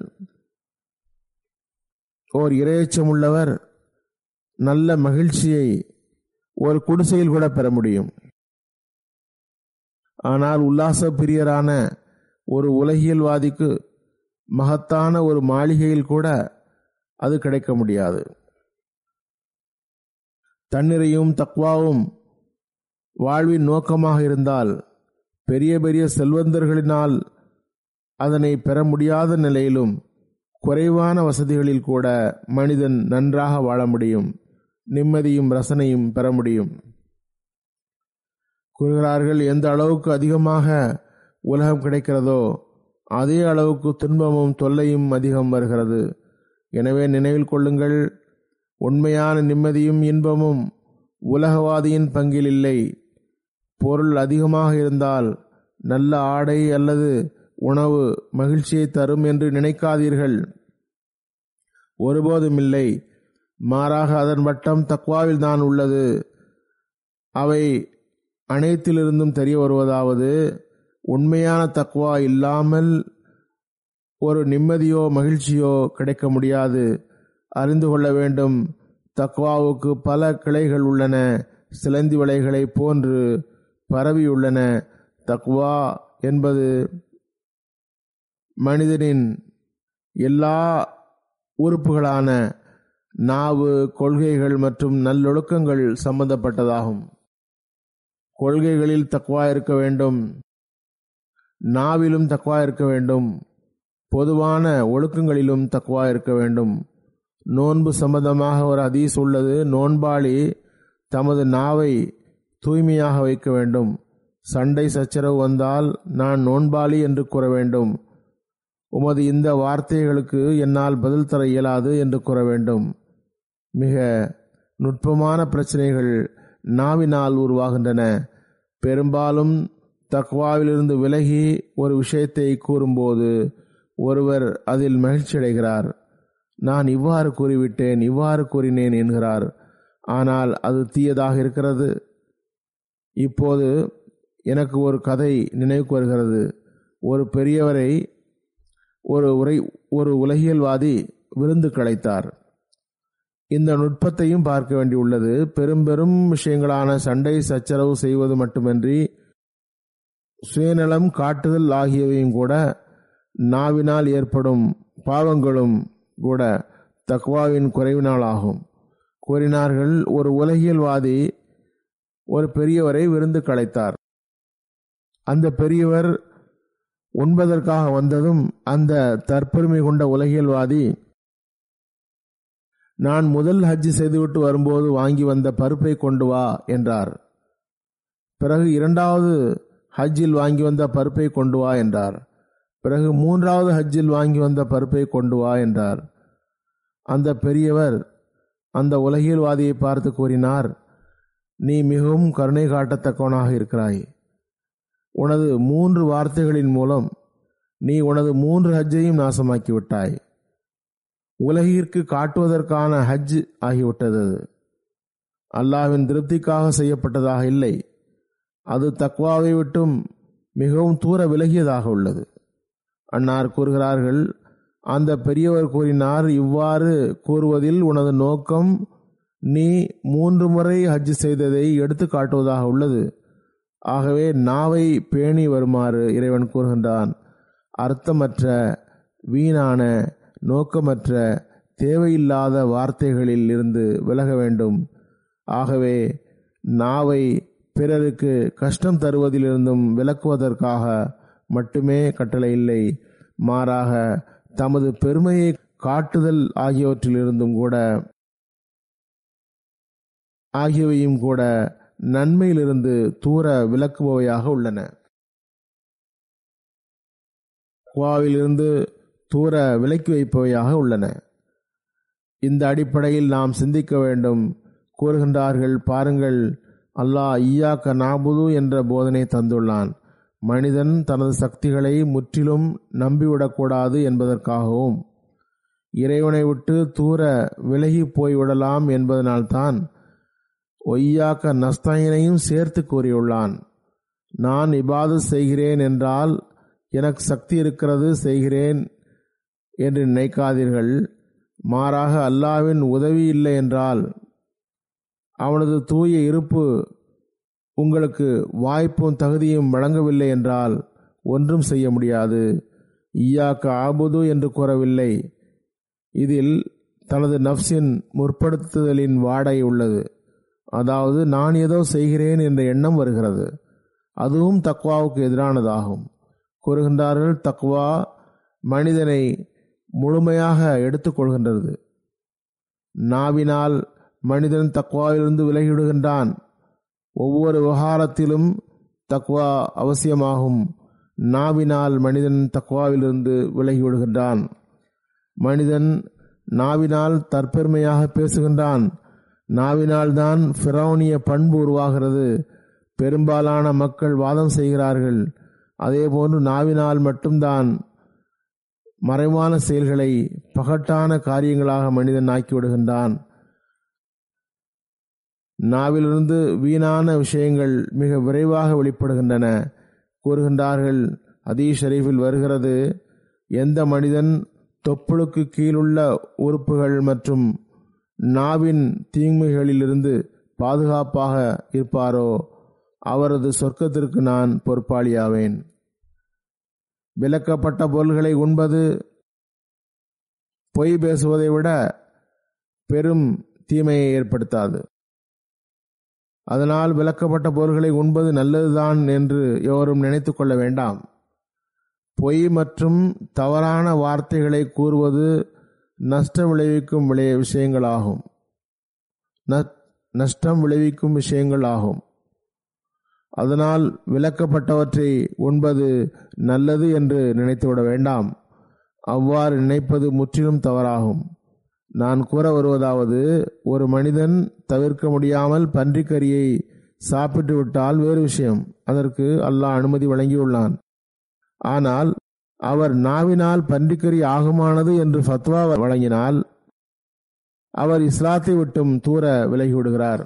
ஓர் இரையச்சம் உள்ளவர் நல்ல மகிழ்ச்சியை ஒரு குடிசையில் கூட பெற முடியும் ஆனால் உல்லாச பிரியரான ஒரு உலகியல்வாதிக்கு மகத்தான ஒரு மாளிகையில் கூட அது கிடைக்க முடியாது தன்னிறையும் தக்வாவும் வாழ்வின் நோக்கமாக இருந்தால் பெரிய பெரிய செல்வந்தர்களினால் அதனை பெற முடியாத நிலையிலும் குறைவான வசதிகளில் கூட மனிதன் நன்றாக வாழ முடியும் நிம்மதியும் ரசனையும் பெற முடியும் கூறுகிறார்கள் எந்த அளவுக்கு அதிகமாக உலகம் கிடைக்கிறதோ அதே அளவுக்கு துன்பமும் தொல்லையும் அதிகம் வருகிறது எனவே நினைவில் கொள்ளுங்கள் உண்மையான நிம்மதியும் இன்பமும் உலகவாதியின் பங்கில் இல்லை பொருள் அதிகமாக இருந்தால் நல்ல ஆடை அல்லது உணவு மகிழ்ச்சியை தரும் என்று நினைக்காதீர்கள் ஒருபோதும் இல்லை மாறாக அதன் வட்டம் தக்வாவில் தான் உள்ளது அவை அனைத்திலிருந்தும் தெரிய வருவதாவது உண்மையான தக்வா இல்லாமல் ஒரு நிம்மதியோ மகிழ்ச்சியோ கிடைக்க முடியாது அறிந்து கொள்ள வேண்டும் தக்வாவுக்கு பல கிளைகள் உள்ளன சிலந்தி வலைகளை போன்று பரவியுள்ளன தக்வா என்பது மனிதனின் எல்லா உறுப்புகளான நாவு கொள்கைகள் மற்றும் நல்லொழுக்கங்கள் சம்பந்தப்பட்டதாகும் கொள்கைகளில் தக்வா இருக்க வேண்டும் நாவிலும் தக்வா இருக்க வேண்டும் பொதுவான ஒழுக்கங்களிலும் தக்குவா இருக்க வேண்டும் நோன்பு சம்பந்தமாக ஒரு ஹதீஸ் உள்ளது நோன்பாளி தமது நாவை தூய்மையாக வைக்க வேண்டும் சண்டை சச்சரவு வந்தால் நான் நோன்பாளி என்று கூற வேண்டும் உமது இந்த வார்த்தைகளுக்கு என்னால் பதில் தர இயலாது என்று கூற வேண்டும் மிக நுட்பமான பிரச்சனைகள் நாவினால் உருவாகின்றன பெரும்பாலும் தக்வாவிலிருந்து விலகி ஒரு விஷயத்தை கூறும்போது ஒருவர் அதில் மகிழ்ச்சி அடைகிறார் நான் இவ்வாறு கூறிவிட்டேன் இவ்வாறு கூறினேன் என்கிறார் ஆனால் அது தீயதாக இருக்கிறது இப்போது எனக்கு ஒரு கதை நினைவுக்கு வருகிறது ஒரு பெரியவரை ஒரு உரை ஒரு உலகியல்வாதி விருந்து களைத்தார் இந்த நுட்பத்தையும் பார்க்க வேண்டியுள்ளது பெரும் பெரும் விஷயங்களான சண்டை சச்சரவு செய்வது மட்டுமின்றி சுயநலம் காட்டுதல் ஆகியவையும் கூட நாவினால் ஏற்படும் பாவங்களும் கூட தக்வாவின் குறைவினால் ஆகும் கூறினார்கள் ஒரு உலகியல்வாதி ஒரு பெரியவரை விருந்து களைத்தார் அந்த பெரியவர் உண்பதற்காக வந்ததும் அந்த தற்பெருமை கொண்ட உலகியல்வாதி நான் முதல் ஹஜ் செய்துவிட்டு வரும்போது வாங்கி வந்த பருப்பை கொண்டு வா என்றார் பிறகு இரண்டாவது ஹஜ்ஜில் வாங்கி வந்த பருப்பை கொண்டு வா என்றார் பிறகு மூன்றாவது ஹஜ்ஜில் வாங்கி வந்த பருப்பை கொண்டு வா என்றார் அந்த பெரியவர் அந்த உலகியல்வாதியை பார்த்து கூறினார் நீ மிகவும் கருணை காட்டத்தக்கவனாக இருக்கிறாய் உனது மூன்று வார்த்தைகளின் மூலம் நீ உனது மூன்று ஹஜ்ஜையும் நாசமாக்கி விட்டாய் உலகிற்கு காட்டுவதற்கான ஹஜ் ஆகிவிட்டது அது. அல்லாஹ்வின் திருப்திக்காக செய்யப்பட்டதாக இல்லை அது தக்வாவை விட்டும் மிகவும் தூர விலகியதாக உள்ளது அன்னார் கூறுகிறார்கள் அந்த பெரியவர் கூறினார் இவ்வாறு கூறுவதில் உனது நோக்கம் நீ மூன்று முறை ஹஜ் செய்ததை எடுத்து காட்டுவதாக உள்ளது ஆகவே நாவை பேணி வருமாறு இறைவன் கூறுகின்றான் அர்த்தமற்ற வீணான நோக்கமற்ற தேவையில்லாத வார்த்தைகளில் இருந்து விலக வேண்டும் ஆகவே நாவை பிறருக்கு கஷ்டம் தருவதிலிருந்தும் விலக்குவதற்காக மட்டுமே கட்டளை இல்லை மாறாக தமது பெருமையை காட்டுதல் ஆகியவற்றிலிருந்தும் கூட ஆகியவையும் கூட நன்மையிலிருந்து தூர விலக்குபவையாக உள்ளன குவாவிலிருந்து தூர விலக்கி வைப்பவையாக உள்ளன இந்த அடிப்படையில் நாம் சிந்திக்க வேண்டும் கூறுகின்றார்கள் பாருங்கள் அல்லாஹ் ஈயாக்க நாபுது என்ற போதனை தந்துள்ளான் மனிதன் தனது சக்திகளை முற்றிலும் நம்பிவிடக்கூடாது என்பதற்காகவும் இறைவனை விட்டு தூர விலகி போய்விடலாம் என்பதனால்தான் ஒய்யாக்க நஸ்தாயினையும் சேர்த்து கூறியுள்ளான் நான் இபாது செய்கிறேன் என்றால் எனக்கு சக்தி இருக்கிறது செய்கிறேன் என்று நினைக்காதீர்கள் மாறாக அல்லாவின் உதவி இல்லை என்றால் அவனது தூய இருப்பு உங்களுக்கு வாய்ப்பும் தகுதியும் வழங்கவில்லை என்றால் ஒன்றும் செய்ய முடியாது ஈயாக்க ஆபுது என்று கூறவில்லை இதில் தனது நப்சின் முற்படுத்துதலின் வாடை உள்ளது அதாவது நான் ஏதோ செய்கிறேன் என்ற எண்ணம் வருகிறது அதுவும் தக்வாவுக்கு எதிரானதாகும் கூறுகின்றார்கள் தக்வா மனிதனை முழுமையாக எடுத்துக்கொள்கின்றது நாவினால் மனிதன் தக்வாவிலிருந்து விலகிவிடுகின்றான் ஒவ்வொரு விவகாரத்திலும் தக்வா அவசியமாகும் நாவினால் மனிதன் தக்வாவிலிருந்து விலகிவிடுகின்றான் மனிதன் நாவினால் தற்பெருமையாக பேசுகின்றான் நாவினால் தான் ஃபிரௌனிய பண்பு உருவாகிறது பெரும்பாலான மக்கள் வாதம் செய்கிறார்கள் அதேபோன்று நாவினால் மட்டும்தான் மறைவான செயல்களை பகட்டான காரியங்களாக மனிதன் ஆக்கிவிடுகின்றான் நாவிலிருந்து வீணான விஷயங்கள் மிக விரைவாக வெளிப்படுகின்றன கூறுகின்றார்கள் அதீஸ் ஷரீஃபில் வருகிறது எந்த மனிதன் தொப்புளுக்கு கீழுள்ள உறுப்புகள் மற்றும் நாவின் தீமைகளிலிருந்து பாதுகாப்பாக இருப்பாரோ அவரது சொர்க்கத்திற்கு நான் பொறுப்பாளியாவேன் விலக்கப்பட்ட பொருள்களை உண்பது பொய் பேசுவதை விட பெரும் தீமையை ஏற்படுத்தாது அதனால் விலக்கப்பட்ட பொருள்களை உண்பது நல்லதுதான் என்று எவரும் நினைத்து கொள்ள வேண்டாம் பொய் மற்றும் தவறான வார்த்தைகளை கூறுவது நஷ்டம் விளைவிக்கும் விளைய விஷயங்களாகும் ந- நஷ்டம் விளைவிக்கும் விஷயங்கள் ஆகும் அதனால் விலக்கப்பட்டவற்றை உண்பது நல்லது என்று நினைத்துவிட வேண்டாம் அவ்வாறு நினைப்பது முற்றிலும் தவறாகும் நான் கூற வருவதாவது ஒரு மனிதன் தவிர்க்க முடியாமல் பன்றிக்கறியை சாப்பிட்டு விட்டால் வேறு விஷயம் அதற்கு அல்லாஹ் அனுமதி வழங்கியுள்ளான் ஆனால் அவர் நாவினால் பன்றிக்கறி ஆகுமானது என்று ஃபத்வா வழங்கினால் அவர் இஸ்லாத்தை விட்டும் தூர விலகிவிடுகிறார்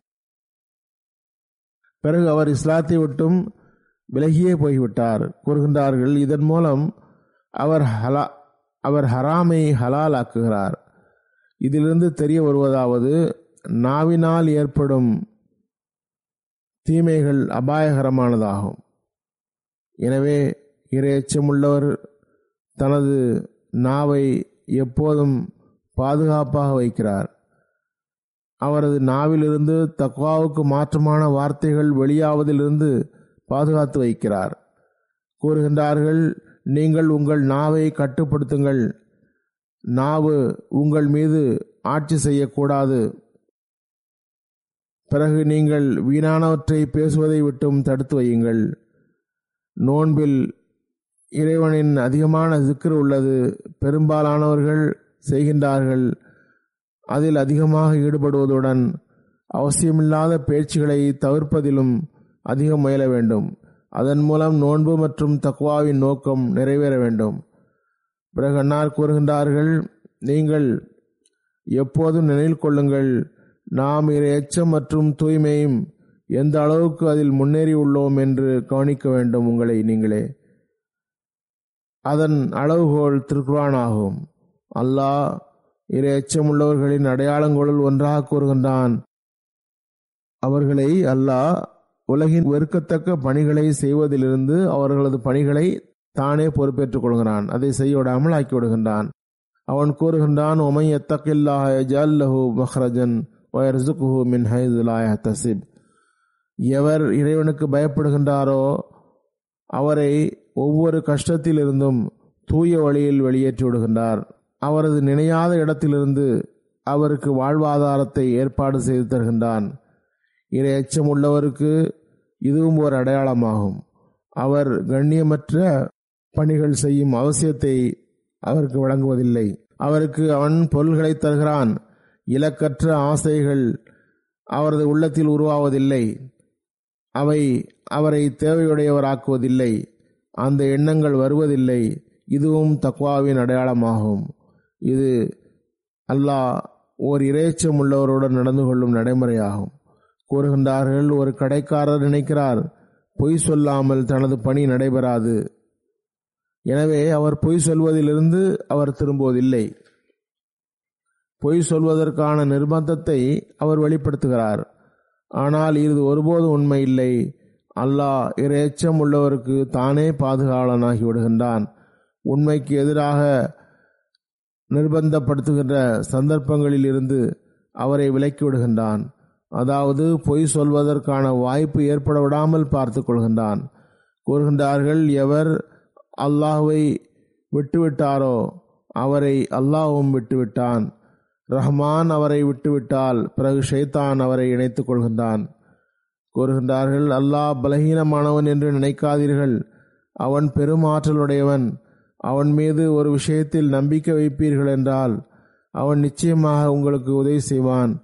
பிறகு அவர் இஸ்லாத்தை விட்டும் விலகியே போய்விட்டார் கூறுகின்றார்கள் இதன் மூலம் அவர் ஹலா அவர் ஹராமை ஹலால் ஆக்குகிறார் இதிலிருந்து தெரிய வருவதாவது நாவினால் ஏற்படும் தீமைகள் அபாயகரமானதாகும் எனவே இரையச்சமுள்ளவர் தனது நாவை எப்போதும் பாதுகாப்பாக வைக்கிறார் அவரது நாவிலிருந்து தக்வாவுக்கு மாற்றமான வார்த்தைகள் வெளியாவதிலிருந்து பாதுகாத்து வைக்கிறார் கூறுகின்றார்கள் நீங்கள் உங்கள் நாவை கட்டுப்படுத்துங்கள் நாவு உங்கள் மீது ஆட்சி செய்யக்கூடாது பிறகு நீங்கள் வீணானவற்றை பேசுவதை விட்டும் தடுத்து வையுங்கள் நோன்பில் இறைவனின் அதிகமான சிக்கர் உள்ளது பெரும்பாலானவர்கள் செய்கின்றார்கள் அதில் அதிகமாக ஈடுபடுவதுடன் அவசியமில்லாத பேச்சுகளை தவிர்ப்பதிலும் அதிகம் முயல வேண்டும் அதன் மூலம் நோன்பு மற்றும் தக்வாவின் நோக்கம் நிறைவேற வேண்டும் பிறகு அன்னார் கூறுகின்றார்கள் நீங்கள் எப்போதும் நினைவில் கொள்ளுங்கள் நாம் இரு எச்சம் மற்றும் தூய்மையும் எந்த அளவுக்கு அதில் முன்னேறி உள்ளோம் என்று கவனிக்க வேண்டும் உங்களை நீங்களே அதன் அளவுகோல் திருக்குரான் ஆகும் அல்லாஹ் இரு எச்சமுள்ளவர்களின் அடையாளங்களுள் ஒன்றாக கூறுகின்றான் அவர்களை அல்லாஹ் உலகின் வெறுக்கத்தக்க பணிகளை செய்வதிலிருந்து அவர்களது பணிகளை தானே பொறுப்பேற்றுக் கொள்கிறான் அதை செய்ய விடாமல் ஆக்கி விடுகின்றான் அவன் கூறுகின்றான் ஒமை எத்தக்கில்லாஹ ஜல்லஹு மஹ்ரஜன் வயர்சுகுஹு மின் ஹைதுலாய தசிப் எவர் இறைவனுக்கு பயப்படுகின்றாரோ அவரை ஒவ்வொரு கஷ்டத்திலிருந்தும் தூய வழியில் வெளியேற்றி விடுகின்றார் அவரது நினையாத இடத்திலிருந்து அவருக்கு வாழ்வாதாரத்தை ஏற்பாடு செய்து தருகின்றான் இறை எச்சம் உள்ளவருக்கு இதுவும் ஒரு அடையாளமாகும் அவர் கண்ணியமற்ற பணிகள் செய்யும் அவசியத்தை அவருக்கு வழங்குவதில்லை அவருக்கு அவன் பொருள்களை தருகிறான் இலக்கற்ற ஆசைகள் அவரது உள்ளத்தில் உருவாவதில்லை அவை அவரை தேவையுடையவராக்குவதில்லை அந்த எண்ணங்கள் வருவதில்லை இதுவும் தக்வாவின் அடையாளமாகும் இது அல்லாஹ் ஓர் இறைச்சம் உள்ளவருடன் நடந்து கொள்ளும் நடைமுறையாகும் கூறுகின்றார்கள் ஒரு கடைக்காரர் நினைக்கிறார் பொய் சொல்லாமல் தனது பணி நடைபெறாது எனவே அவர் பொய் சொல்வதிலிருந்து அவர் திரும்புவதில்லை பொய் சொல்வதற்கான நிர்பந்தத்தை அவர் வெளிப்படுத்துகிறார் ஆனால் இது ஒருபோதும் உண்மை இல்லை அல்லாஹ் இரையச்சம் உள்ளவருக்கு தானே பாதுகாவலனாகி விடுகின்றான் உண்மைக்கு எதிராக நிர்பந்தப்படுத்துகின்ற சந்தர்ப்பங்களில் இருந்து அவரை விலக்கி விடுகின்றான் அதாவது பொய் சொல்வதற்கான வாய்ப்பு ஏற்பட விடாமல் பார்த்து கொள்கின்றான் கூறுகின்றார்கள் எவர் அல்லாஹுவை விட்டுவிட்டாரோ அவரை அல்லாஹும் விட்டுவிட்டான் ரஹ்மான் அவரை விட்டுவிட்டால் பிறகு ஷைத்தான் அவரை இணைத்துக் கொள்கின்றான் கூறுகின்றார்கள் அல்லாஹ் பலகீனமானவன் என்று நினைக்காதீர்கள் அவன் பெரும் ஆற்றலுடையவன் அவன் மீது ஒரு விஷயத்தில் நம்பிக்கை வைப்பீர்கள் என்றால் அவன் நிச்சயமாக உங்களுக்கு உதவி செய்வான்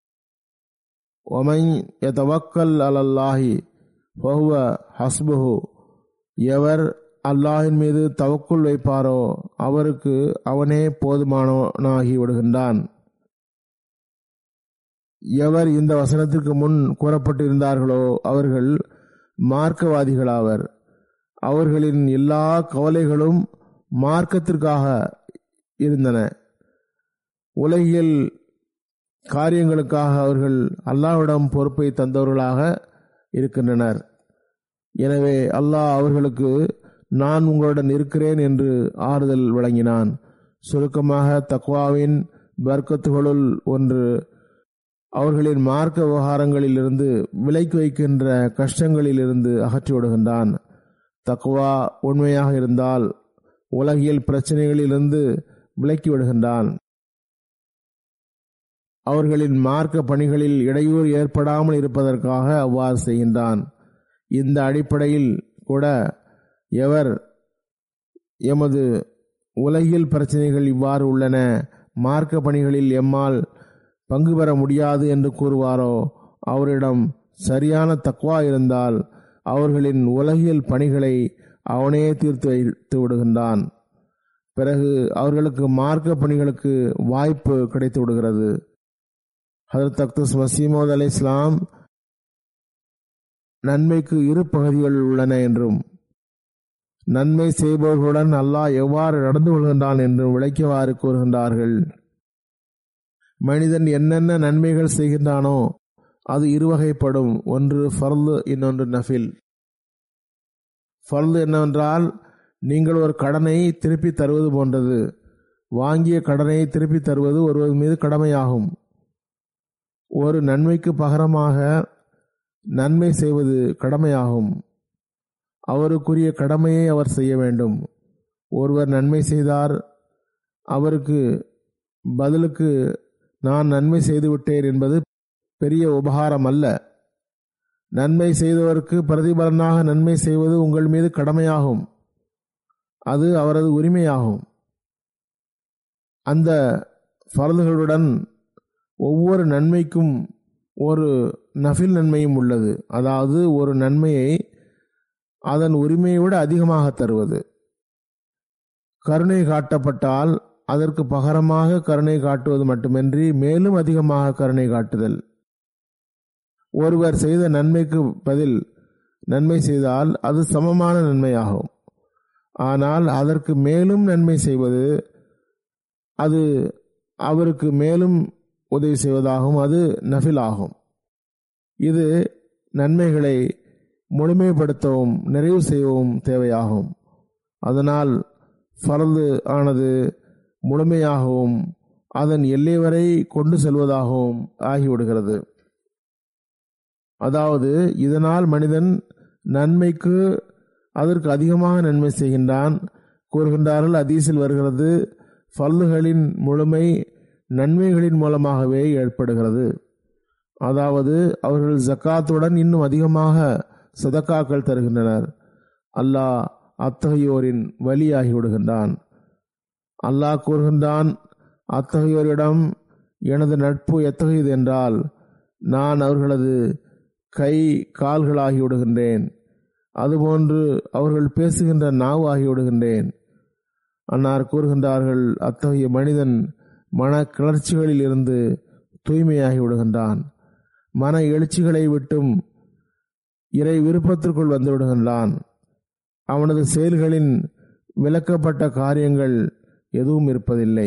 ஒமை எதவக்கல் அலல்லாஹி ஃபஹுவ ஹஸ்புஹு எவர் அல்லாஹின் மீது தவக்குள் வைப்பாரோ அவருக்கு அவனே போதுமானவனாகி விடுகின்றான் எவர் இந்த வசனத்திற்கு முன் கூறப்பட்டிருந்தார்களோ அவர்கள் மார்க்கவாதிகளாவர் அவர்களின் எல்லா கவலைகளும் மார்க்கத்திற்காக இருந்தன உலகியல் காரியங்களுக்காக அவர்கள் அல்லாஹ்விடம் பொறுப்பை தந்தவர்களாக இருக்கின்றனர் எனவே அல்லாஹ் அவர்களுக்கு நான் உங்களுடன் இருக்கிறேன் என்று ஆறுதல் வழங்கினான் சுருக்கமாக தக்வாவின் பர்க்கத்துகளுள் ஒன்று அவர்களின் மார்க்க விவகாரங்களில் இருந்து விலைக்கு வைக்கின்ற கஷ்டங்களில் இருந்து அகற்றி விடுகின்றான் தக்வா உண்மையாக இருந்தால் உலகியல் பிரச்சனைகளிலிருந்து விலக்கி விடுகின்றான் அவர்களின் மார்க்க பணிகளில் இடையூறு ஏற்படாமல் இருப்பதற்காக அவ்வாறு செய்கின்றான் இந்த அடிப்படையில் கூட எவர் எமது உலகியல் பிரச்சனைகள் இவ்வாறு உள்ளன மார்க்க பணிகளில் எம்மால் பங்கு பெற முடியாது என்று கூறுவாரோ அவரிடம் சரியான தக்வா இருந்தால் அவர்களின் உலகியல் பணிகளை அவனே தீர்த்து வைத்து விடுகின்றான் பிறகு அவர்களுக்கு மார்க்க பணிகளுக்கு வாய்ப்பு கிடைத்து விடுகிறது ஹதரத் அக்தஸ் வசீமோத் அலை இஸ்லாம் நன்மைக்கு இரு பகுதிகள் உள்ளன என்றும் நன்மை செய்பவர்களுடன் அல்லாஹ் எவ்வாறு நடந்து கொள்கின்றான் என்றும் விளக்கியவாறு கூறுகின்றார்கள் மனிதன் என்னென்ன நன்மைகள் செய்கின்றானோ அது இருவகைப்படும் ஒன்று ஃபர்து இன்னொன்று நஃபில் ஃபர்து என்னவென்றால் நீங்கள் ஒரு கடனை திருப்பி தருவது போன்றது வாங்கிய கடனை திருப்பி தருவது ஒருவர் மீது கடமையாகும் ஒரு நன்மைக்கு பகரமாக நன்மை செய்வது கடமையாகும் அவருக்குரிய கடமையை அவர் செய்ய வேண்டும் ஒருவர் நன்மை செய்தார் அவருக்கு பதிலுக்கு நான் நன்மை செய்துவிட்டேன் என்பது பெரிய உபகாரம் அல்ல நன்மை செய்தவருக்கு பிரதிபலனாக நன்மை செய்வது உங்கள் மீது கடமையாகும் அது அவரது உரிமையாகும் அந்த ஃபர்துகளுடன் ஒவ்வொரு நன்மைக்கும் ஒரு நஃபில் நன்மையும் உள்ளது அதாவது ஒரு நன்மையை அதன் உரிமையை விட அதிகமாக தருவது கருணை காட்டப்பட்டால் அதற்கு பகரமாக கருணை காட்டுவது மட்டுமின்றி மேலும் அதிகமாக கருணை காட்டுதல் ஒருவர் செய்த நன்மைக்கு பதில் நன்மை செய்தால் அது சமமான நன்மையாகும் ஆனால் அதற்கு மேலும் நன்மை செய்வது அது அவருக்கு மேலும் உதவி செய்வதாகும் அது நஃபில் ஆகும் இது நன்மைகளை முழுமைப்படுத்தவும் நிறைவு செய்யவும் தேவையாகும் அதனால் ஃபரது ஆனது முழுமையாகவும் அதன் எல்லை வரை கொண்டு செல்வதாகவும் ஆகிவிடுகிறது அதாவது இதனால் மனிதன் நன்மைக்கு அதற்கு அதிகமாக நன்மை செய்கின்றான் கூறுகின்றார்கள் அதீசில் வருகிறது ஃபல்லுகளின் முழுமை நன்மைகளின் மூலமாகவே ஏற்படுகிறது அதாவது அவர்கள் ஜக்காத்துடன் இன்னும் அதிகமாக சதக்காக்கள் தருகின்றனர் அல்லாஹ் அத்தகையோரின் வழியாகி விடுகின்றான் அல்லாஹ் கூறுகின்றான் அத்தகையோரிடம் எனது நட்பு எத்தகையது என்றால் நான் அவர்களது கை கால்களாகி விடுகின்றேன் அதுபோன்று அவர்கள் பேசுகின்ற நாவு ஆகி விடுகின்றேன் அன்னார் கூறுகின்றார்கள் அத்தகைய மனிதன் மன கிளர்ச்சிகளில் இருந்து தூய்மையாகி விடுகின்றான் மன எழுச்சிகளை விட்டும் இறை விருப்பத்திற்குள் வந்து விடுகின்றான் அவனது செயல்களின் விளக்கப்பட்ட காரியங்கள் எதுவும் இருப்பதில்லை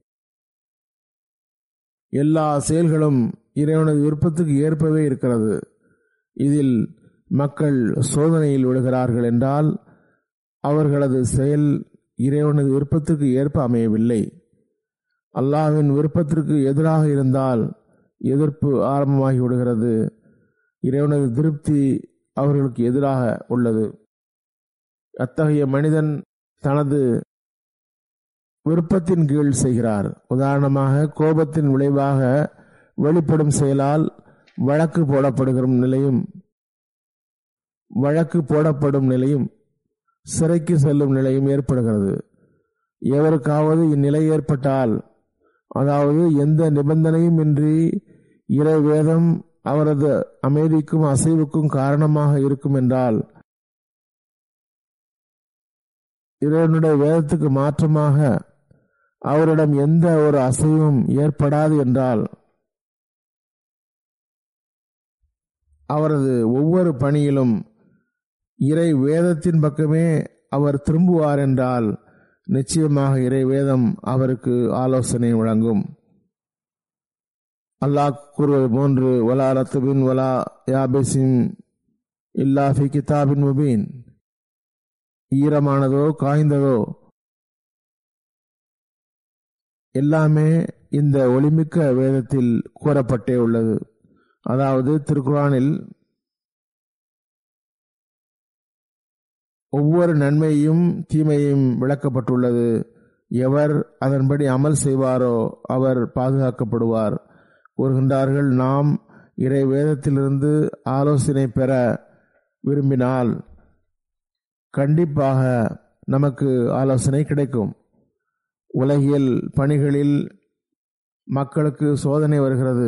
எல்லா செயல்களும் இறைவனது விருப்பத்துக்கு ஏற்பவே இருக்கிறது இதில் மக்கள் சோதனையில் விடுகிறார்கள் என்றால் அவர்களது செயல் இறைவனது விருப்பத்திற்கு ஏற்ப அமையவில்லை அல்லாஹ்வின் விருப்பத்திற்கு எதிராக இருந்தால் எதிர்ப்பு ஆரம்பமாகி விடுகிறது இறைவனது திருப்தி அவர்களுக்கு எதிராக உள்ளது அத்தகைய மனிதன் தனது விருப்பத்தின் கீழ் செய்கிறார் உதாரணமாக கோபத்தின் விளைவாக வெளிப்படும் செயலால் வழக்கு போடப்படுகிற நிலையும் வழக்கு போடப்படும் நிலையும் சிறைக்கு செல்லும் நிலையும் ஏற்படுகிறது எவருக்காவது இந்நிலை ஏற்பட்டால் அதாவது எந்த நிபந்தனையும் இன்றி இறை வேதம் அவரது அமைதிக்கும் அசைவுக்கும் காரணமாக இருக்கும் என்றால் இறைவனுடைய வேதத்துக்கு மாற்றமாக அவரிடம் எந்த ஒரு அசைவும் ஏற்படாது என்றால் அவரது ஒவ்வொரு பணியிலும் இறை வேதத்தின் பக்கமே அவர் திரும்புவார் என்றால் நிச்சயமாக இறை வேதம் அவருக்கு ஆலோசனை வழங்கும் அல்லாஹ் கூறுவது போன்று வலா ரத்துபின் வலா யாபிசின் இல்லா ஃபி கிதாபின் முபீன் ஈரமானதோ காய்ந்ததோ எல்லாமே இந்த ஒளிமிக்க வேதத்தில் கூறப்பட்டே உள்ளது அதாவது திருக்குறானில் ஒவ்வொரு நன்மையும் தீமையும் விளக்கப்பட்டுள்ளது எவர் அதன்படி அமல் செய்வாரோ அவர் பாதுகாக்கப்படுவார் கூறுகின்றார்கள் நாம் இறை வேதத்திலிருந்து ஆலோசனை பெற விரும்பினால் கண்டிப்பாக நமக்கு ஆலோசனை கிடைக்கும் உலகியல் பணிகளில் மக்களுக்கு சோதனை வருகிறது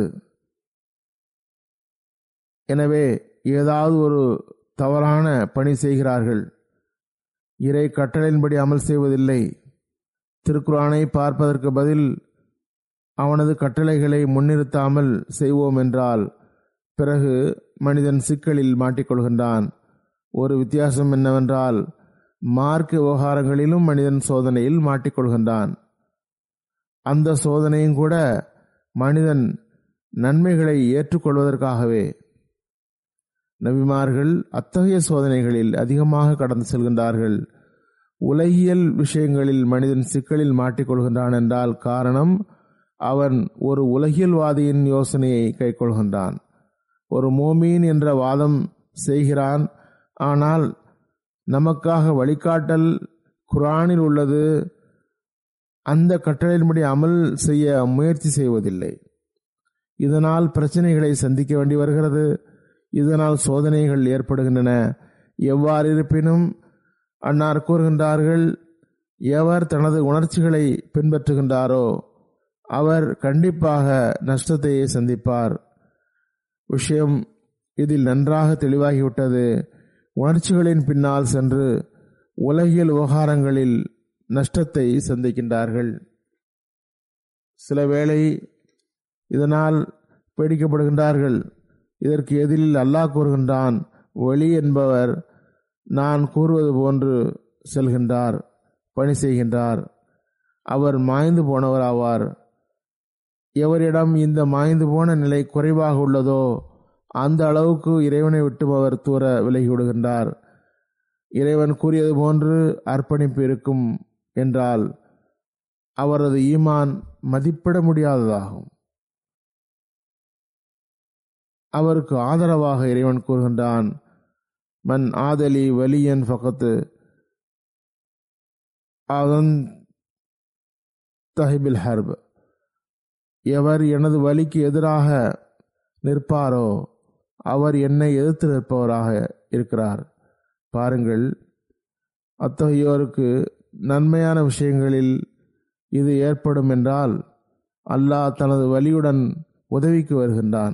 எனவே ஏதாவது ஒரு தவறான பணி செய்கிறார்கள் இறை கட்டளையின்படி அமல் செய்வதில்லை திருக்குறானை பார்ப்பதற்கு பதில் அவனது கட்டளைகளை முன்னிறுத்தாமல் செய்வோம் என்றால் பிறகு மனிதன் சிக்கலில் மாட்டிக்கொள்கின்றான் ஒரு வித்தியாசம் என்னவென்றால் மார்க்க விவகாரங்களிலும் மனிதன் சோதனையில் மாட்டிக்கொள்கின்றான் அந்த சோதனையும் கூட மனிதன் நன்மைகளை ஏற்றுக்கொள்வதற்காகவே நபிமார்கள் அத்தகைய சோதனைகளில் அதிகமாக கடந்து செல்கின்றார்கள் உலகியல் விஷயங்களில் மனிதன் சிக்கலில் மாட்டிக்கொள்கின்றான் என்றால் காரணம் அவன் ஒரு உலகியல்வாதியின் யோசனையை கைக்கொள்கின்றான் ஒரு மோமீன் என்ற வாதம் செய்கிறான் ஆனால் நமக்காக வழிகாட்டல் குரானில் உள்ளது அந்த கட்டளையின்படி அமல் செய்ய முயற்சி செய்வதில்லை இதனால் பிரச்சனைகளை சந்திக்க வேண்டி வருகிறது இதனால் சோதனைகள் ஏற்படுகின்றன எவ்வாறு இருப்பினும் அன்னார் கூறுகின்றார்கள் எவர் தனது உணர்ச்சிகளை பின்பற்றுகின்றாரோ அவர் கண்டிப்பாக நஷ்டத்தையே சந்திப்பார் விஷயம் இதில் நன்றாக தெளிவாகிவிட்டது உணர்ச்சிகளின் பின்னால் சென்று உலகியல் விவகாரங்களில் நஷ்டத்தை சந்திக்கின்றார்கள் சில வேளை இதனால் பேடிக்கப்படுகின்றார்கள் இதற்கு எதிரில் அல்லாஹ் கூறுகின்றான் ஒளி என்பவர் நான் கூறுவது போன்று செல்கின்றார் பணி செய்கின்றார் அவர் மாய்ந்து போனவர் ஆவார் எவரிடம் இந்த மாய்ந்து போன நிலை குறைவாக உள்ளதோ அந்த அளவுக்கு இறைவனை விட்டு அவர் தூர விலகிவிடுகின்றார் இறைவன் கூறியது போன்று அர்ப்பணிப்பு இருக்கும் என்றால் அவரது ஈமான் மதிப்பிட முடியாததாகும் அவருக்கு ஆதரவாக இறைவன் கூறுகின்றான் மன் ஆதலி வலியன் ஃபகத்து அதன் தஹிபில் ஹர்ப் எவர் எனது வலிக்கு எதிராக நிற்பாரோ அவர் என்னை எதிர்த்து நிற்பவராக இருக்கிறார் பாருங்கள் அத்தகையோருக்கு நன்மையான விஷயங்களில் இது ஏற்படும் என்றால் அல்லாஹ் தனது வலியுடன் உதவிக்கு வருகின்றான்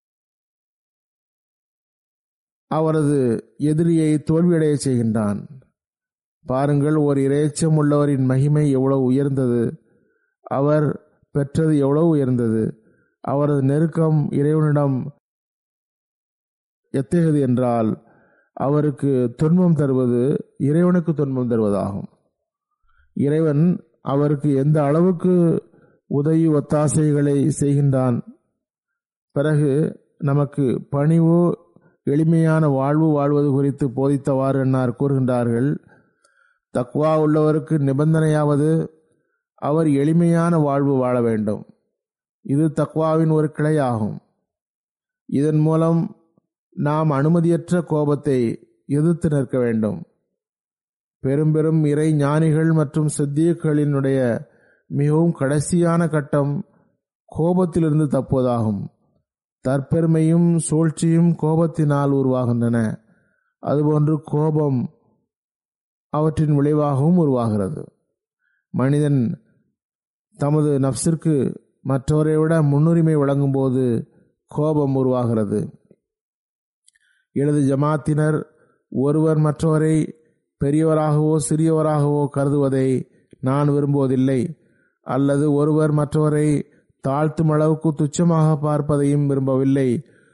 அவரது எதிரியை தோல்வியடைய செய்கின்றான் பாருங்கள் ஒரு இறைச்சம் உள்ளவரின் மகிமை எவ்வளவு உயர்ந்தது அவர் பெற்றது எவ்வளவு உயர்ந்தது அவரது நெருக்கம் இறைவனிடம் எத்தகையது என்றால் அவருக்கு துன்பம் தருவது இறைவனுக்கு துன்பம் தருவதாகும் இறைவன் அவருக்கு எந்த அளவுக்கு உதவி ஒத்தாசைகளை செய்கின்றான் பிறகு நமக்கு பணிவு எளிமையான வாழ்வு வாழ்வது குறித்து போதித்தவாறு என்னார் கூறுகின்றார்கள் தக்வா உள்ளவருக்கு நிபந்தனையாவது அவர் எளிமையான வாழ்வு வாழ வேண்டும் இது தக்வாவின் ஒரு கிளையாகும் இதன் மூலம் நாம் அனுமதியற்ற கோபத்தை எதிர்த்து நிற்க வேண்டும் பெரும் பெரும் இறை ஞானிகள் மற்றும் சித்தியக்களினுடைய மிகவும் கடைசியான கட்டம் கோபத்திலிருந்து தப்புவதாகும் தற்பெருமையும் சூழ்ச்சியும் கோபத்தினால் உருவாகின்றன அதுபோன்று கோபம் அவற்றின் விளைவாகவும் உருவாகிறது மனிதன் தமது நப்சிற்கு மற்றவரை விட முன்னுரிமை வழங்கும் போது கோபம் உருவாகிறது எனது ஜமாத்தினர் ஒருவர் மற்றவரை பெரியவராகவோ சிறியவராகவோ கருதுவதை நான் விரும்புவதில்லை அல்லது ஒருவர் மற்றவரை தாழ்த்தும் அளவுக்கு துச்சமாக பார்ப்பதையும் விரும்பவில்லை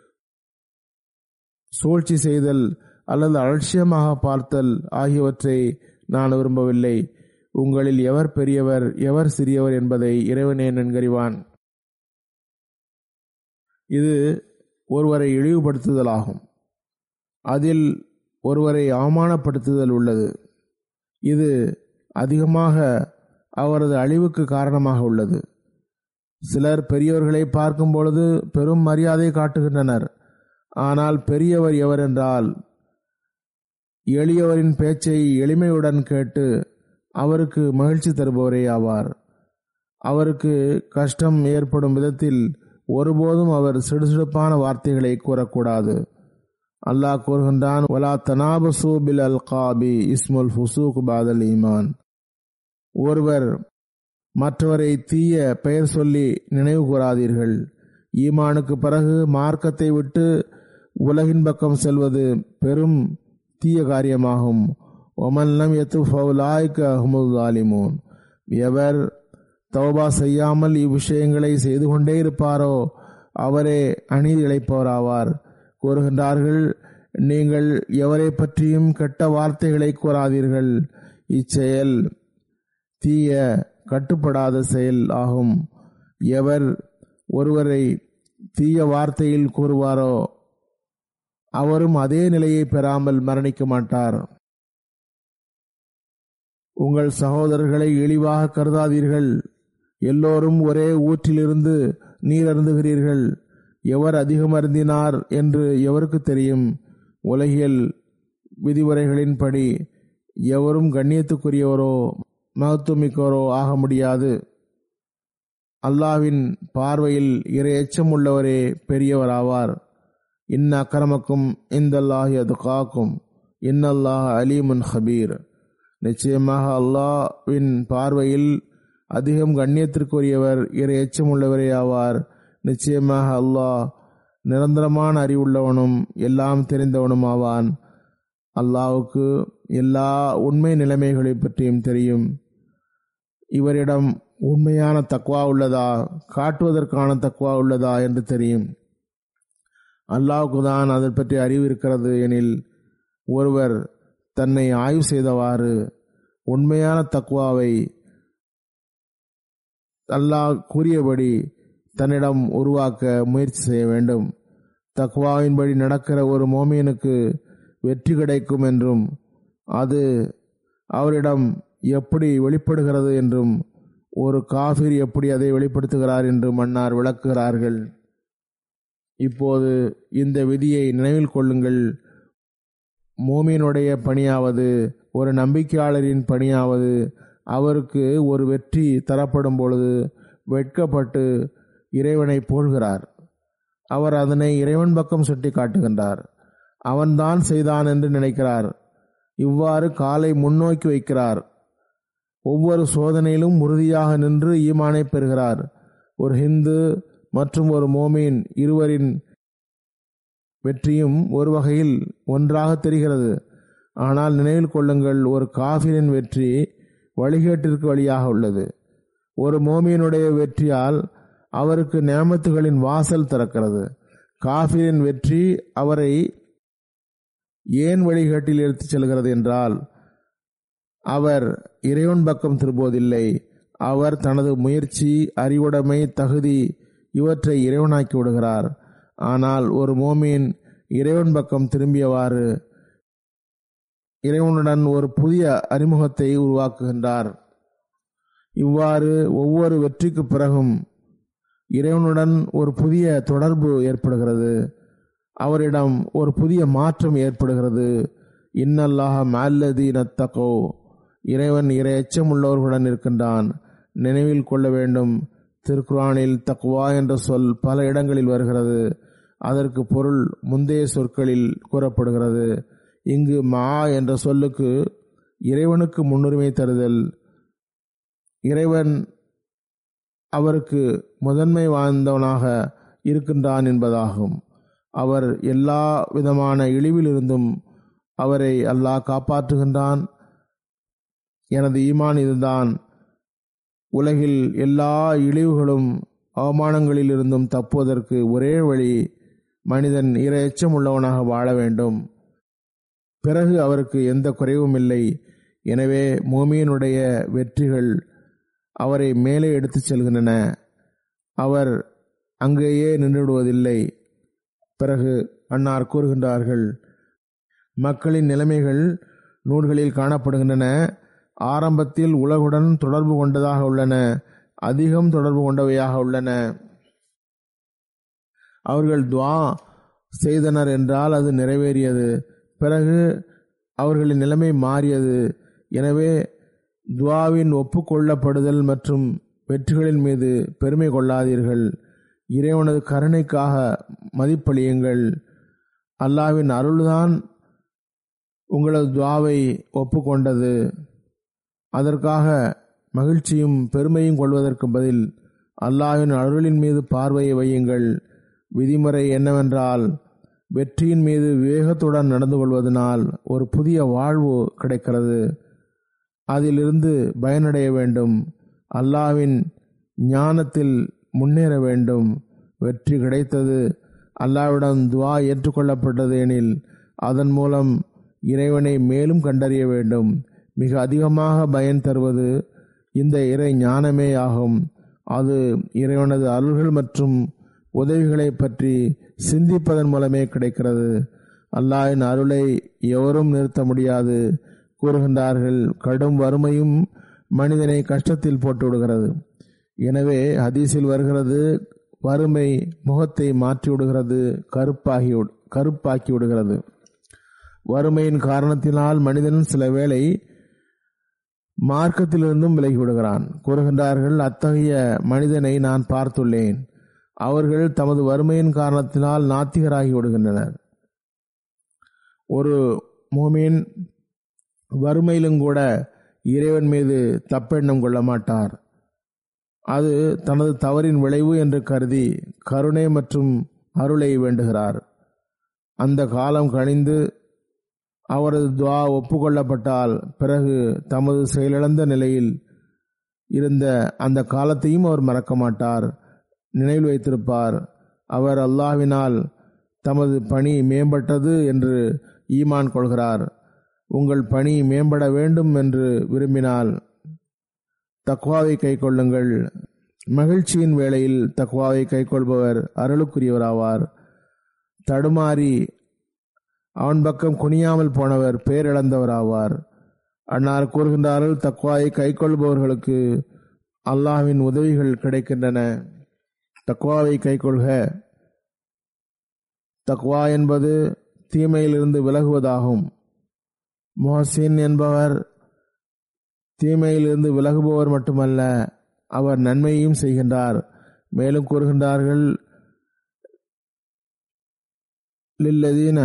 சூழ்ச்சி செய்தல் அல்லது அலட்சியமாக பார்த்தல் ஆகியவற்றை நான் விரும்பவில்லை உங்களில் எவர் பெரியவர் எவர் சிறியவர் என்பதை இறைவனே நன்கறிவான் இது ஒருவரை இழிவுபடுத்துதலாகும் அதில் ஒருவரை அவமானப்படுத்துதல் உள்ளது இது அதிகமாக அவரது அழிவுக்கு காரணமாக உள்ளது சிலர் பெரியவர்களை பார்க்கும் பொழுது பெரும் மரியாதை காட்டுகின்றனர் ஆனால் பெரியவர் எவர் என்றால் எளியவரின் பேச்சை எளிமையுடன் கேட்டு அவருக்கு மகிழ்ச்சி தருபவரே ஆவார் அவருக்கு கஷ்டம் ஏற்படும் விதத்தில் ஒருபோதும் அவர் சிடுசிடுப்பான வார்த்தைகளை கூறக்கூடாது அல்லாஹ் கூறுகின்றான் வலா தனாபசு பில் அல் காபி இஸ்முல் ஃபுசூக் பாதல் ஈமான் ஒருவர் மற்றவரை தீய பெயர் சொல்லி நினைவு கூறாதீர்கள் ஈமானுக்கு பிறகு மார்க்கத்தை விட்டு உலகின் பக்கம் செல்வது பெரும் தீய காரியமாகும் ஒமல்லம் எத்து ஃபவுலாய்க்கு அஹ்முல் ஆலிமூன் எவர் தௌபா செய்யாமல் இவ்விஷயங்களை செய்து கொண்டே இருப்பாரோ அவரே அநீதி இழைப்பவராவார் கூறுகின்றார்கள் நீங்கள் எவரை பற்றியும் கெட்ட வார்த்தைகளை கூறாதீர்கள் இச்செயல் தீய கட்டுப்படாத செயல் ஆகும் எவர் ஒருவரை தீய வார்த்தையில் கூறுவாரோ அவரும் அதே நிலையை பெறாமல் மரணிக்க மாட்டார் உங்கள் சகோதரர்களை இழிவாக கருதாதீர்கள் எல்லோரும் ஒரே ஊற்றிலிருந்து நீர் அருந்துகிறீர்கள் எவர் அதிகம் அருந்தினார் என்று எவருக்கு தெரியும் உலகியல் விதிமுறைகளின்படி எவரும் கண்ணியத்துக்குரியவரோ மகத்துவமிக்கவரோ ஆக முடியாது அல்லாவின் பார்வையில் இறை எச்சம் உள்ளவரே பெரியவராவார் இன்ன அக்கிரமக்கும் இந்தல்லாஹி அது காக்கும் இன்னல்லாஹ் அலீமுன் ஹபீர் நிச்சயமாக அல்லாவின் பார்வையில் அதிகம் கண்ணியத்திற்குரியவர் இறை எச்சம் உள்ளவரே ஆவார் நிச்சயமாக அல்லாஹ் நிரந்தரமான அறிவுள்ளவனும் எல்லாம் தெரிந்தவனும் ஆவான் அல்லாவுக்கு எல்லா உண்மை நிலைமைகளை பற்றியும் தெரியும் இவரிடம் உண்மையான தக்குவா உள்ளதா காட்டுவதற்கான தக்குவா உள்ளதா என்று தெரியும் அல்லாவுக்கு தான் அதை பற்றி அறிவு இருக்கிறது எனில் ஒருவர் தன்னை ஆய்வு செய்தவாறு உண்மையான தக்குவாவை அல்லாஹ் கூறியபடி தன்னிடம் உருவாக்க முயற்சி செய்ய வேண்டும் தக்வாவின்படி நடக்கிற ஒரு மோமியனுக்கு வெற்றி கிடைக்கும் என்றும் அது அவரிடம் எப்படி வெளிப்படுகிறது என்றும் ஒரு காஃபிர் எப்படி அதை வெளிப்படுத்துகிறார் என்று மன்னார் விளக்குகிறார்கள் இப்போது இந்த விதியை நினைவில் கொள்ளுங்கள் மோமியனுடைய பணியாவது ஒரு நம்பிக்கையாளரின் பணியாவது அவருக்கு ஒரு வெற்றி தரப்படும் பொழுது வெட்கப்பட்டு இறைவனை போல்கிறார் அவர் அதனை இறைவன் பக்கம் சுட்டி காட்டுகின்றார் அவன்தான் செய்தான் என்று நினைக்கிறார் இவ்வாறு காலை முன்னோக்கி வைக்கிறார் ஒவ்வொரு சோதனையிலும் உறுதியாக நின்று ஈமானை பெறுகிறார் ஒரு ஹிந்து மற்றும் ஒரு மோமீன் இருவரின் வெற்றியும் ஒரு வகையில் ஒன்றாக தெரிகிறது ஆனால் நினைவில் கொள்ளுங்கள் ஒரு காஃபிரின் வெற்றி வழிகேட்டிற்கு வழியாக உள்ளது ஒரு மோமியனுடைய வெற்றியால் அவருக்கு நேமத்துகளின் வாசல் திறக்கிறது காஃபிரின் வெற்றி அவரை ஏன் வழிகாட்டில் எடுத்துச் செல்கிறது என்றால் அவர் இறைவன் பக்கம் திரும்புவதில்லை அவர் தனது முயற்சி அறிவுடைமை தகுதி இவற்றை இறைவனாக்கி விடுகிறார் ஆனால் ஒரு மோமீன் இறைவன் பக்கம் திரும்பியவாறு இறைவனுடன் ஒரு புதிய அறிமுகத்தை உருவாக்குகின்றார் இவ்வாறு ஒவ்வொரு வெற்றிக்கு பிறகும் இறைவனுடன் ஒரு புதிய தொடர்பு ஏற்படுகிறது அவரிடம் ஒரு புதிய மாற்றம் ஏற்படுகிறது இன்னல்லாக மால்லதி நத்தகோ இறைவன் இறை எச்சம் உள்ளவர்களுடன் இருக்கின்றான் நினைவில் கொள்ள வேண்டும் திருக்குரானில் தக்வா என்ற சொல் பல இடங்களில் வருகிறது அதற்கு பொருள் முந்தைய சொற்களில் கூறப்படுகிறது இங்கு மா என்ற சொல்லுக்கு இறைவனுக்கு முன்னுரிமை தருதல் இறைவன் அவருக்கு முதன்மை வாழ்ந்தவனாக இருக்கின்றான் என்பதாகும் அவர் எல்லா விதமான இழிவிலிருந்தும் அவரை அல்லாஹ் காப்பாற்றுகின்றான் எனது ஈமான் இதுதான் உலகில் எல்லா இழிவுகளும் அவமானங்களில் இருந்தும் தப்புவதற்கு ஒரே வழி மனிதன் இரையச்சம் உள்ளவனாக வாழ வேண்டும் பிறகு அவருக்கு எந்த குறைவும் இல்லை எனவே மோமியனுடைய வெற்றிகள் அவரை மேலே எடுத்துச் செல்கின்றன அவர் அங்கேயே நின்றுவிடுவதில்லை பிறகு அன்னார் கூறுகின்றார்கள் மக்களின் நிலைமைகள் நூல்களில் காணப்படுகின்றன ஆரம்பத்தில் உலகுடன் தொடர்பு கொண்டதாக உள்ளன அதிகம் தொடர்பு கொண்டவையாக உள்ளன அவர்கள் துவா செய்தனர் என்றால் அது நிறைவேறியது பிறகு அவர்களின் நிலைமை மாறியது எனவே துவாவின் ஒப்புக்கொள்ளப்படுதல் மற்றும் வெற்றிகளின் மீது பெருமை கொள்ளாதீர்கள் இறைவனது கருணைக்காக மதிப்பளியுங்கள் அல்லாவின் அருள்தான் உங்களது துவாவை ஒப்புக்கொண்டது அதற்காக மகிழ்ச்சியும் பெருமையும் கொள்வதற்கு பதில் அல்லாவின் அருளின் மீது பார்வையை வையுங்கள் விதிமுறை என்னவென்றால் வெற்றியின் மீது விவேகத்துடன் நடந்து கொள்வதனால் ஒரு புதிய வாழ்வு கிடைக்கிறது அதிலிருந்து பயனடைய வேண்டும் அல்லாவின் ஞானத்தில் முன்னேற வேண்டும் வெற்றி கிடைத்தது அல்லாவிடம் துவா ஏற்றுக்கொள்ளப்பட்டது எனில் அதன் மூலம் இறைவனை மேலும் கண்டறிய வேண்டும் மிக அதிகமாக பயன் தருவது இந்த இறை ஞானமே ஆகும் அது இறைவனது அருள்கள் மற்றும் உதவிகளை பற்றி சிந்திப்பதன் மூலமே கிடைக்கிறது அல்லாஹின் அருளை எவரும் நிறுத்த முடியாது கூறுகின்றார்கள் கடும் வறுமையும் மனிதனை கஷ்டத்தில் போட்டு விடுகிறது எனவே ஹதீஸில் வருகிறது வறுமை முகத்தை மாற்றி விடுகிறது கருப்பாகி கருப்பாக்கி விடுகிறது வறுமையின் காரணத்தினால் மனிதன் சில வேளை மார்க்கத்திலிருந்தும் விலகி விடுகிறான் கூறுகின்றார்கள் அத்தகைய மனிதனை நான் பார்த்துள்ளேன் அவர்கள் தமது வறுமையின் காரணத்தினால் நாத்திகராகி விடுகின்றனர் ஒரு மோமீன் வறுமையிலும் கூட இறைவன் மீது தப்பெண்ணம் கொள்ள மாட்டார் அது தனது தவறின் விளைவு என்று கருதி கருணை மற்றும் அருளை வேண்டுகிறார் அந்த காலம் கணிந்து அவரது துவா ஒப்புக்கொள்ளப்பட்டால் பிறகு தமது செயலிழந்த நிலையில் இருந்த அந்த காலத்தையும் அவர் மறக்க மாட்டார் நினைவில் வைத்திருப்பார் அவர் அல்லாஹ்வினால் தமது பணி மேம்பட்டது என்று ஈமான் கொள்கிறார் உங்கள் பணி மேம்பட வேண்டும் என்று விரும்பினால் தக்வாவை கைக்கொள்ளுங்கள் மகிழ்ச்சியின் வேளையில் தக்வாவை கைக்கொள்பவர் அருளுக்குரியவராவார் தடுமாறி அவன் பக்கம் குனியாமல் போனவர் பேரிழந்தவராவார் அன்னார் கூறுகின்றார்கள் தக்வாயை கைக்கொள்பவர்களுக்கு அல்லாஹ்வின் உதவிகள் கிடைக்கின்றன தக்வாவை கைக்கொள்க தக்வா என்பது தீமையிலிருந்து விலகுவதாகும் மொஹசின் என்பவர் தீமையிலிருந்து விலகுபவர் மட்டுமல்ல அவர் நன்மையையும் செய்கின்றார் மேலும் கூறுகின்றார்கள் லில்லதீன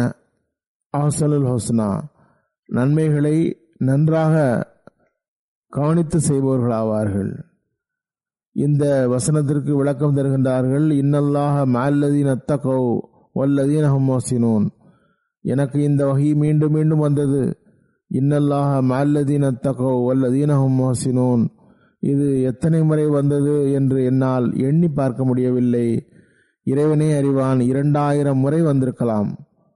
அஹசலுல் ஹொஸ்னா நன்மைகளை நன்றாக கவனித்து செய்பவர்களாவார்கள் இந்த வசனத்திற்கு விளக்கம் தருகின்றார்கள் இன்னல்லாக மால்லதீன் அத்தகோ வல்லதீன் ஹம்மோசினோன் எனக்கு இந்த வகை மீண்டும் மீண்டும் வந்தது இன்னல்லாக மால்லதீன் அத்தகோ வல்லதீன் ஹம்மோசினோன் இது எத்தனை முறை வந்தது என்று என்னால் எண்ணி பார்க்க முடியவில்லை இறைவனே அறிவான் இரண்டாயிரம் முறை வந்திருக்கலாம்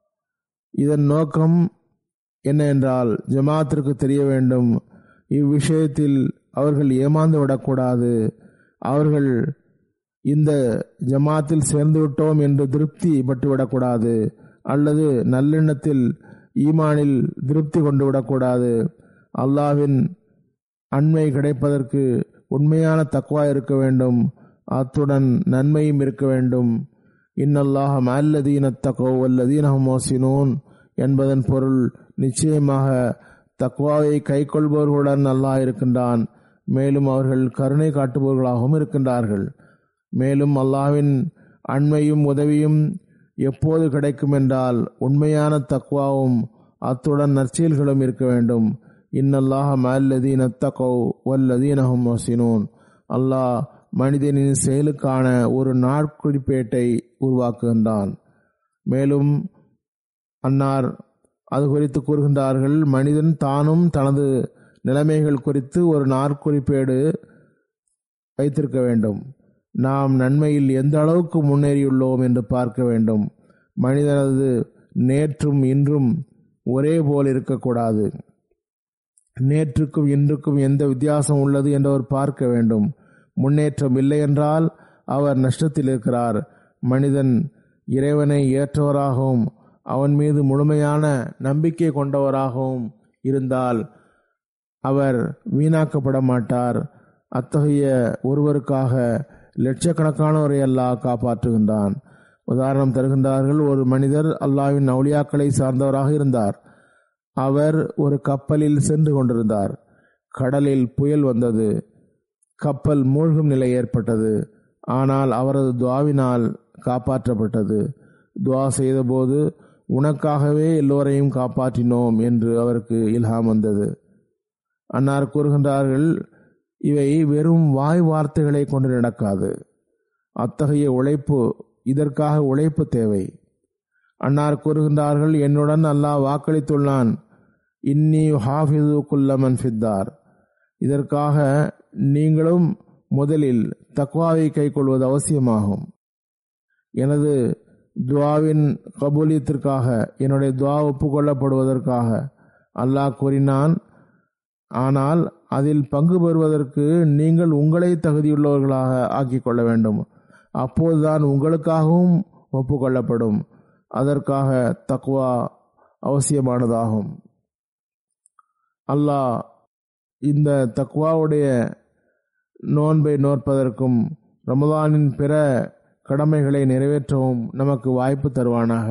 இதன் நோக்கம் என்ன என்றால் ஜமாத்திற்கு தெரிய வேண்டும் இவ்விஷயத்தில் அவர்கள் ஏமாந்து விடக்கூடாது அவர்கள் இந்த ஜமாத்தில் சேர்ந்து விட்டோம் என்று திருப்தி பட்டுவிடக்கூடாது அல்லது நல்லெண்ணத்தில் ஈமானில் திருப்தி கொண்டு விடக்கூடாது அல்லாவின் அண்மை கிடைப்பதற்கு உண்மையான தக்குவா இருக்க வேண்டும் அத்துடன் நன்மையும் இருக்க வேண்டும் இன்னல்லாஹ் அல்லதீன தகோ வல்லதீன மோசினோன் என்பதன் பொருள் நிச்சயமாக தக்வாவை கைக்கொள்பவர்களுடன் அல்லாஹ் இருக்கின்றான் மேலும் அவர்கள் கருணை காட்டுபவர்களாகவும் இருக்கின்றார்கள் மேலும் அல்லாஹ்வின் அண்மையும் உதவியும் எப்போது கிடைக்கும் என்றால் உண்மையான தக்வாவும் அத்துடன் நற்செயல்களும் இருக்க வேண்டும் இன்னல்லாஹ மல்லதீன தகோ வல்லதீனஹும் மொசினோன் அல்லாஹ் மனிதனின் செயலுக்கான ஒரு நாட்குறிப்பேட்டை உருவாக்குகின்றான் மேலும் அன்னார் அது குறித்து கூறுகின்றார்கள் மனிதன் தானும் தனது நிலைமைகள் குறித்து ஒரு நாற்குறிப்பேடு வைத்திருக்க வேண்டும் நாம் நன்மையில் எந்த அளவுக்கு முன்னேறியுள்ளோம் என்று பார்க்க வேண்டும் மனிதனது நேற்றும் இன்றும் ஒரே போல் இருக்கக்கூடாது நேற்றுக்கும் இன்றுக்கும் எந்த வித்தியாசம் உள்ளது என்று அவர் பார்க்க வேண்டும் முன்னேற்றம் இல்லை என்றால் அவர் நஷ்டத்தில் இருக்கிறார் மனிதன் இறைவனை ஏற்றவராகவும் அவன் மீது முழுமையான நம்பிக்கை கொண்டவராகவும் இருந்தால் அவர் வீணாக்கப்பட மாட்டார் அத்தகைய ஒருவருக்காக லட்சக்கணக்கானவரை அல்லாஹ் காப்பாற்றுகின்றான் உதாரணம் தருகின்றார்கள் ஒரு மனிதர் அல்லாவின் அவுளியாக்களை சார்ந்தவராக இருந்தார் அவர் ஒரு கப்பலில் சென்று கொண்டிருந்தார் கடலில் புயல் வந்தது கப்பல் மூழ்கும் நிலை ஏற்பட்டது ஆனால் அவரது துவாவினால் காப்பாற்றப்பட்டது துவா செய்தபோது உனக்காகவே எல்லோரையும் காப்பாற்றினோம் என்று அவருக்கு இல்ஹாம் வந்தது அன்னார் கூறுகின்றார்கள் இவை வெறும் வாய் வார்த்தைகளை கொண்டு நடக்காது அத்தகைய உழைப்பு இதற்காக உழைப்பு தேவை அன்னார் கூறுகின்றார்கள் என்னுடன் அல்லாஹ் வாக்களித்துள்ளான் இன்னி ஹாஃபிது குல்லமன் ஃபித்தார் இதற்காக நீங்களும் முதலில் தக்வாவை கைக்கொள்வது அவசியமாகும் எனது துவாவின் கபூலியத்திற்காக என்னுடைய துவா ஒப்புக்கொள்ளப்படுவதற்காக அல்லாஹ் கூறினான் ஆனால் அதில் பங்கு பெறுவதற்கு நீங்கள் உங்களை தகுதியுள்ளவர்களாக ஆக்கிக் கொள்ள வேண்டும் அப்போதுதான் உங்களுக்காகவும் ஒப்புக்கொள்ளப்படும் அதற்காக தக்வா அவசியமானதாகும் அல்லாஹ் இந்த தக்வாவுடைய நோன்பை நோற்பதற்கும் ரமதானின் பிற கடமைகளை நிறைவேற்றவும் நமக்கு வாய்ப்பு தருவானாக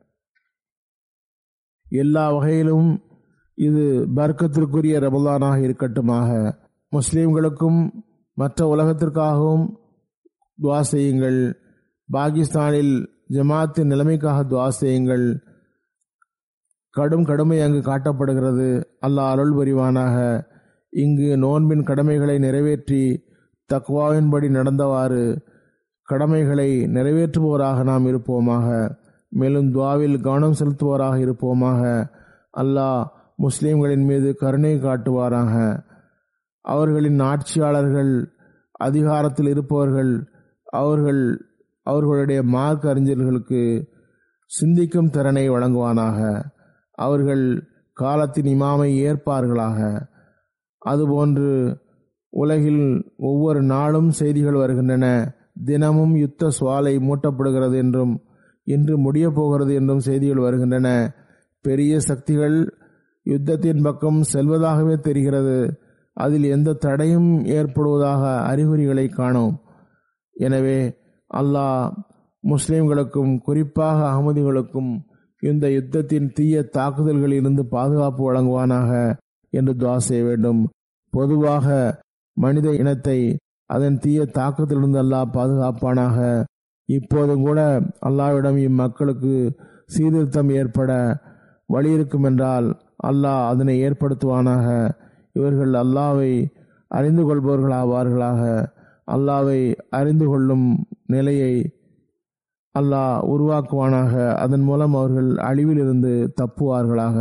எல்லா வகையிலும் இது பர்க்கத்திற்குரிய ரமதானாக இருக்கட்டுமாக முஸ்லிம்களுக்கும் மற்ற உலகத்திற்காகவும் துவா செய்யுங்கள் பாகிஸ்தானில் ஜமாத்தின் நிலைமைக்காக துவா செய்யுங்கள் கடும் கடுமை அங்கு காட்டப்படுகிறது அல்லாஹ் அருள் புரிவானாக இங்கு நோன்பின் கடமைகளை நிறைவேற்றி தக்வாவின்படி நடந்தவாறு கடமைகளை நிறைவேற்றுபவராக நாம் இருப்போமாக மேலும் துவாவில் கவனம் செலுத்துவோராக இருப்போமாக அல்லாஹ் முஸ்லிம்களின் மீது கருணை காட்டுவாராக அவர்களின் ஆட்சியாளர்கள் அதிகாரத்தில் இருப்பவர்கள் அவர்கள் அவர்களுடைய மார்க் அறிஞர்களுக்கு சிந்திக்கும் திறனை வழங்குவானாக அவர்கள் காலத்தின் இமாமை ஏற்பார்களாக அதுபோன்று உலகில் ஒவ்வொரு நாளும் செய்திகள் வருகின்றன தினமும் யுத்த சுவாலை மூட்டப்படுகிறது என்றும் இன்று முடிய போகிறது என்றும் செய்திகள் வருகின்றன பெரிய சக்திகள் யுத்தத்தின் பக்கம் செல்வதாகவே தெரிகிறது அதில் எந்த தடையும் ஏற்படுவதாக அறிகுறிகளை காணோம் எனவே அல்லாஹ் முஸ்லிம்களுக்கும் குறிப்பாக அகமதிகளுக்கும் இந்த யுத்தத்தின் தீய தாக்குதல்களில் இருந்து பாதுகாப்பு வழங்குவானாக என்று துவா செய்ய வேண்டும் பொதுவாக மனித இனத்தை அதன் தீய தாக்கத்திலிருந்து அல்லாஹ் பாதுகாப்பானாக இப்போதும் கூட அல்லாவிடம் இம்மக்களுக்கு சீர்திருத்தம் ஏற்பட வழி இருக்கும் என்றால் அல்லாஹ் அதனை ஏற்படுத்துவானாக இவர்கள் அல்லாவை அறிந்து கொள்பவர்கள் ஆவார்களாக அல்லாவை அறிந்து கொள்ளும் நிலையை அல்லாஹ் உருவாக்குவானாக அதன் மூலம் அவர்கள் அழிவிலிருந்து தப்புவார்களாக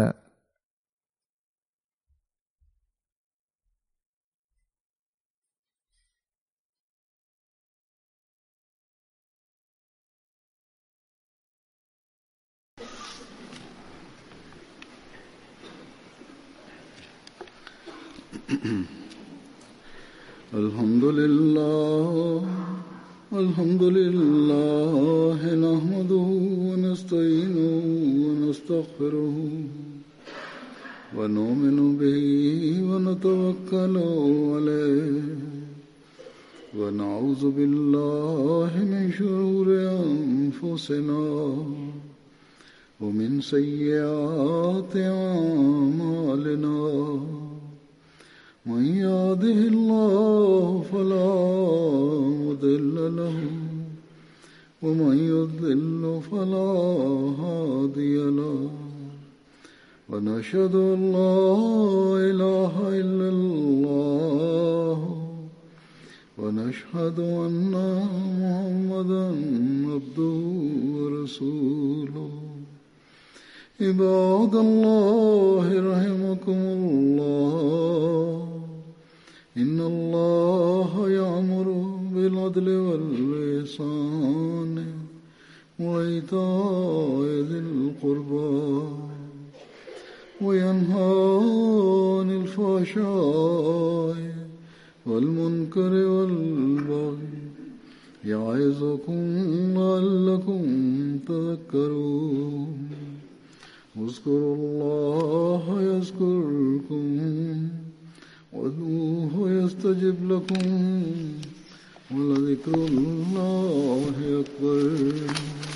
الحمد لله الحمد لله نحمده ونستعينه ونستغفره ونؤمن به ونتوكل عليه ونعوذ بالله من شرور أنفسنا ومن سيئات أعمالنا من يهده الله فلا مضل له ومن يضلل فلا هادي له ونشهد ان لا اله الا الله ونشهد ان محمدا عبده ورسوله عباد الله رحمكم الله إن الله يأمر بالعدل واللسان وإيتاء ذي القربى وينهى عن الفحشاء والمنكر والبغي يعظكم لعلكم تذكرون اذكروا الله يذكركم وادعوه يستجب لكم ولذكر الله أكبر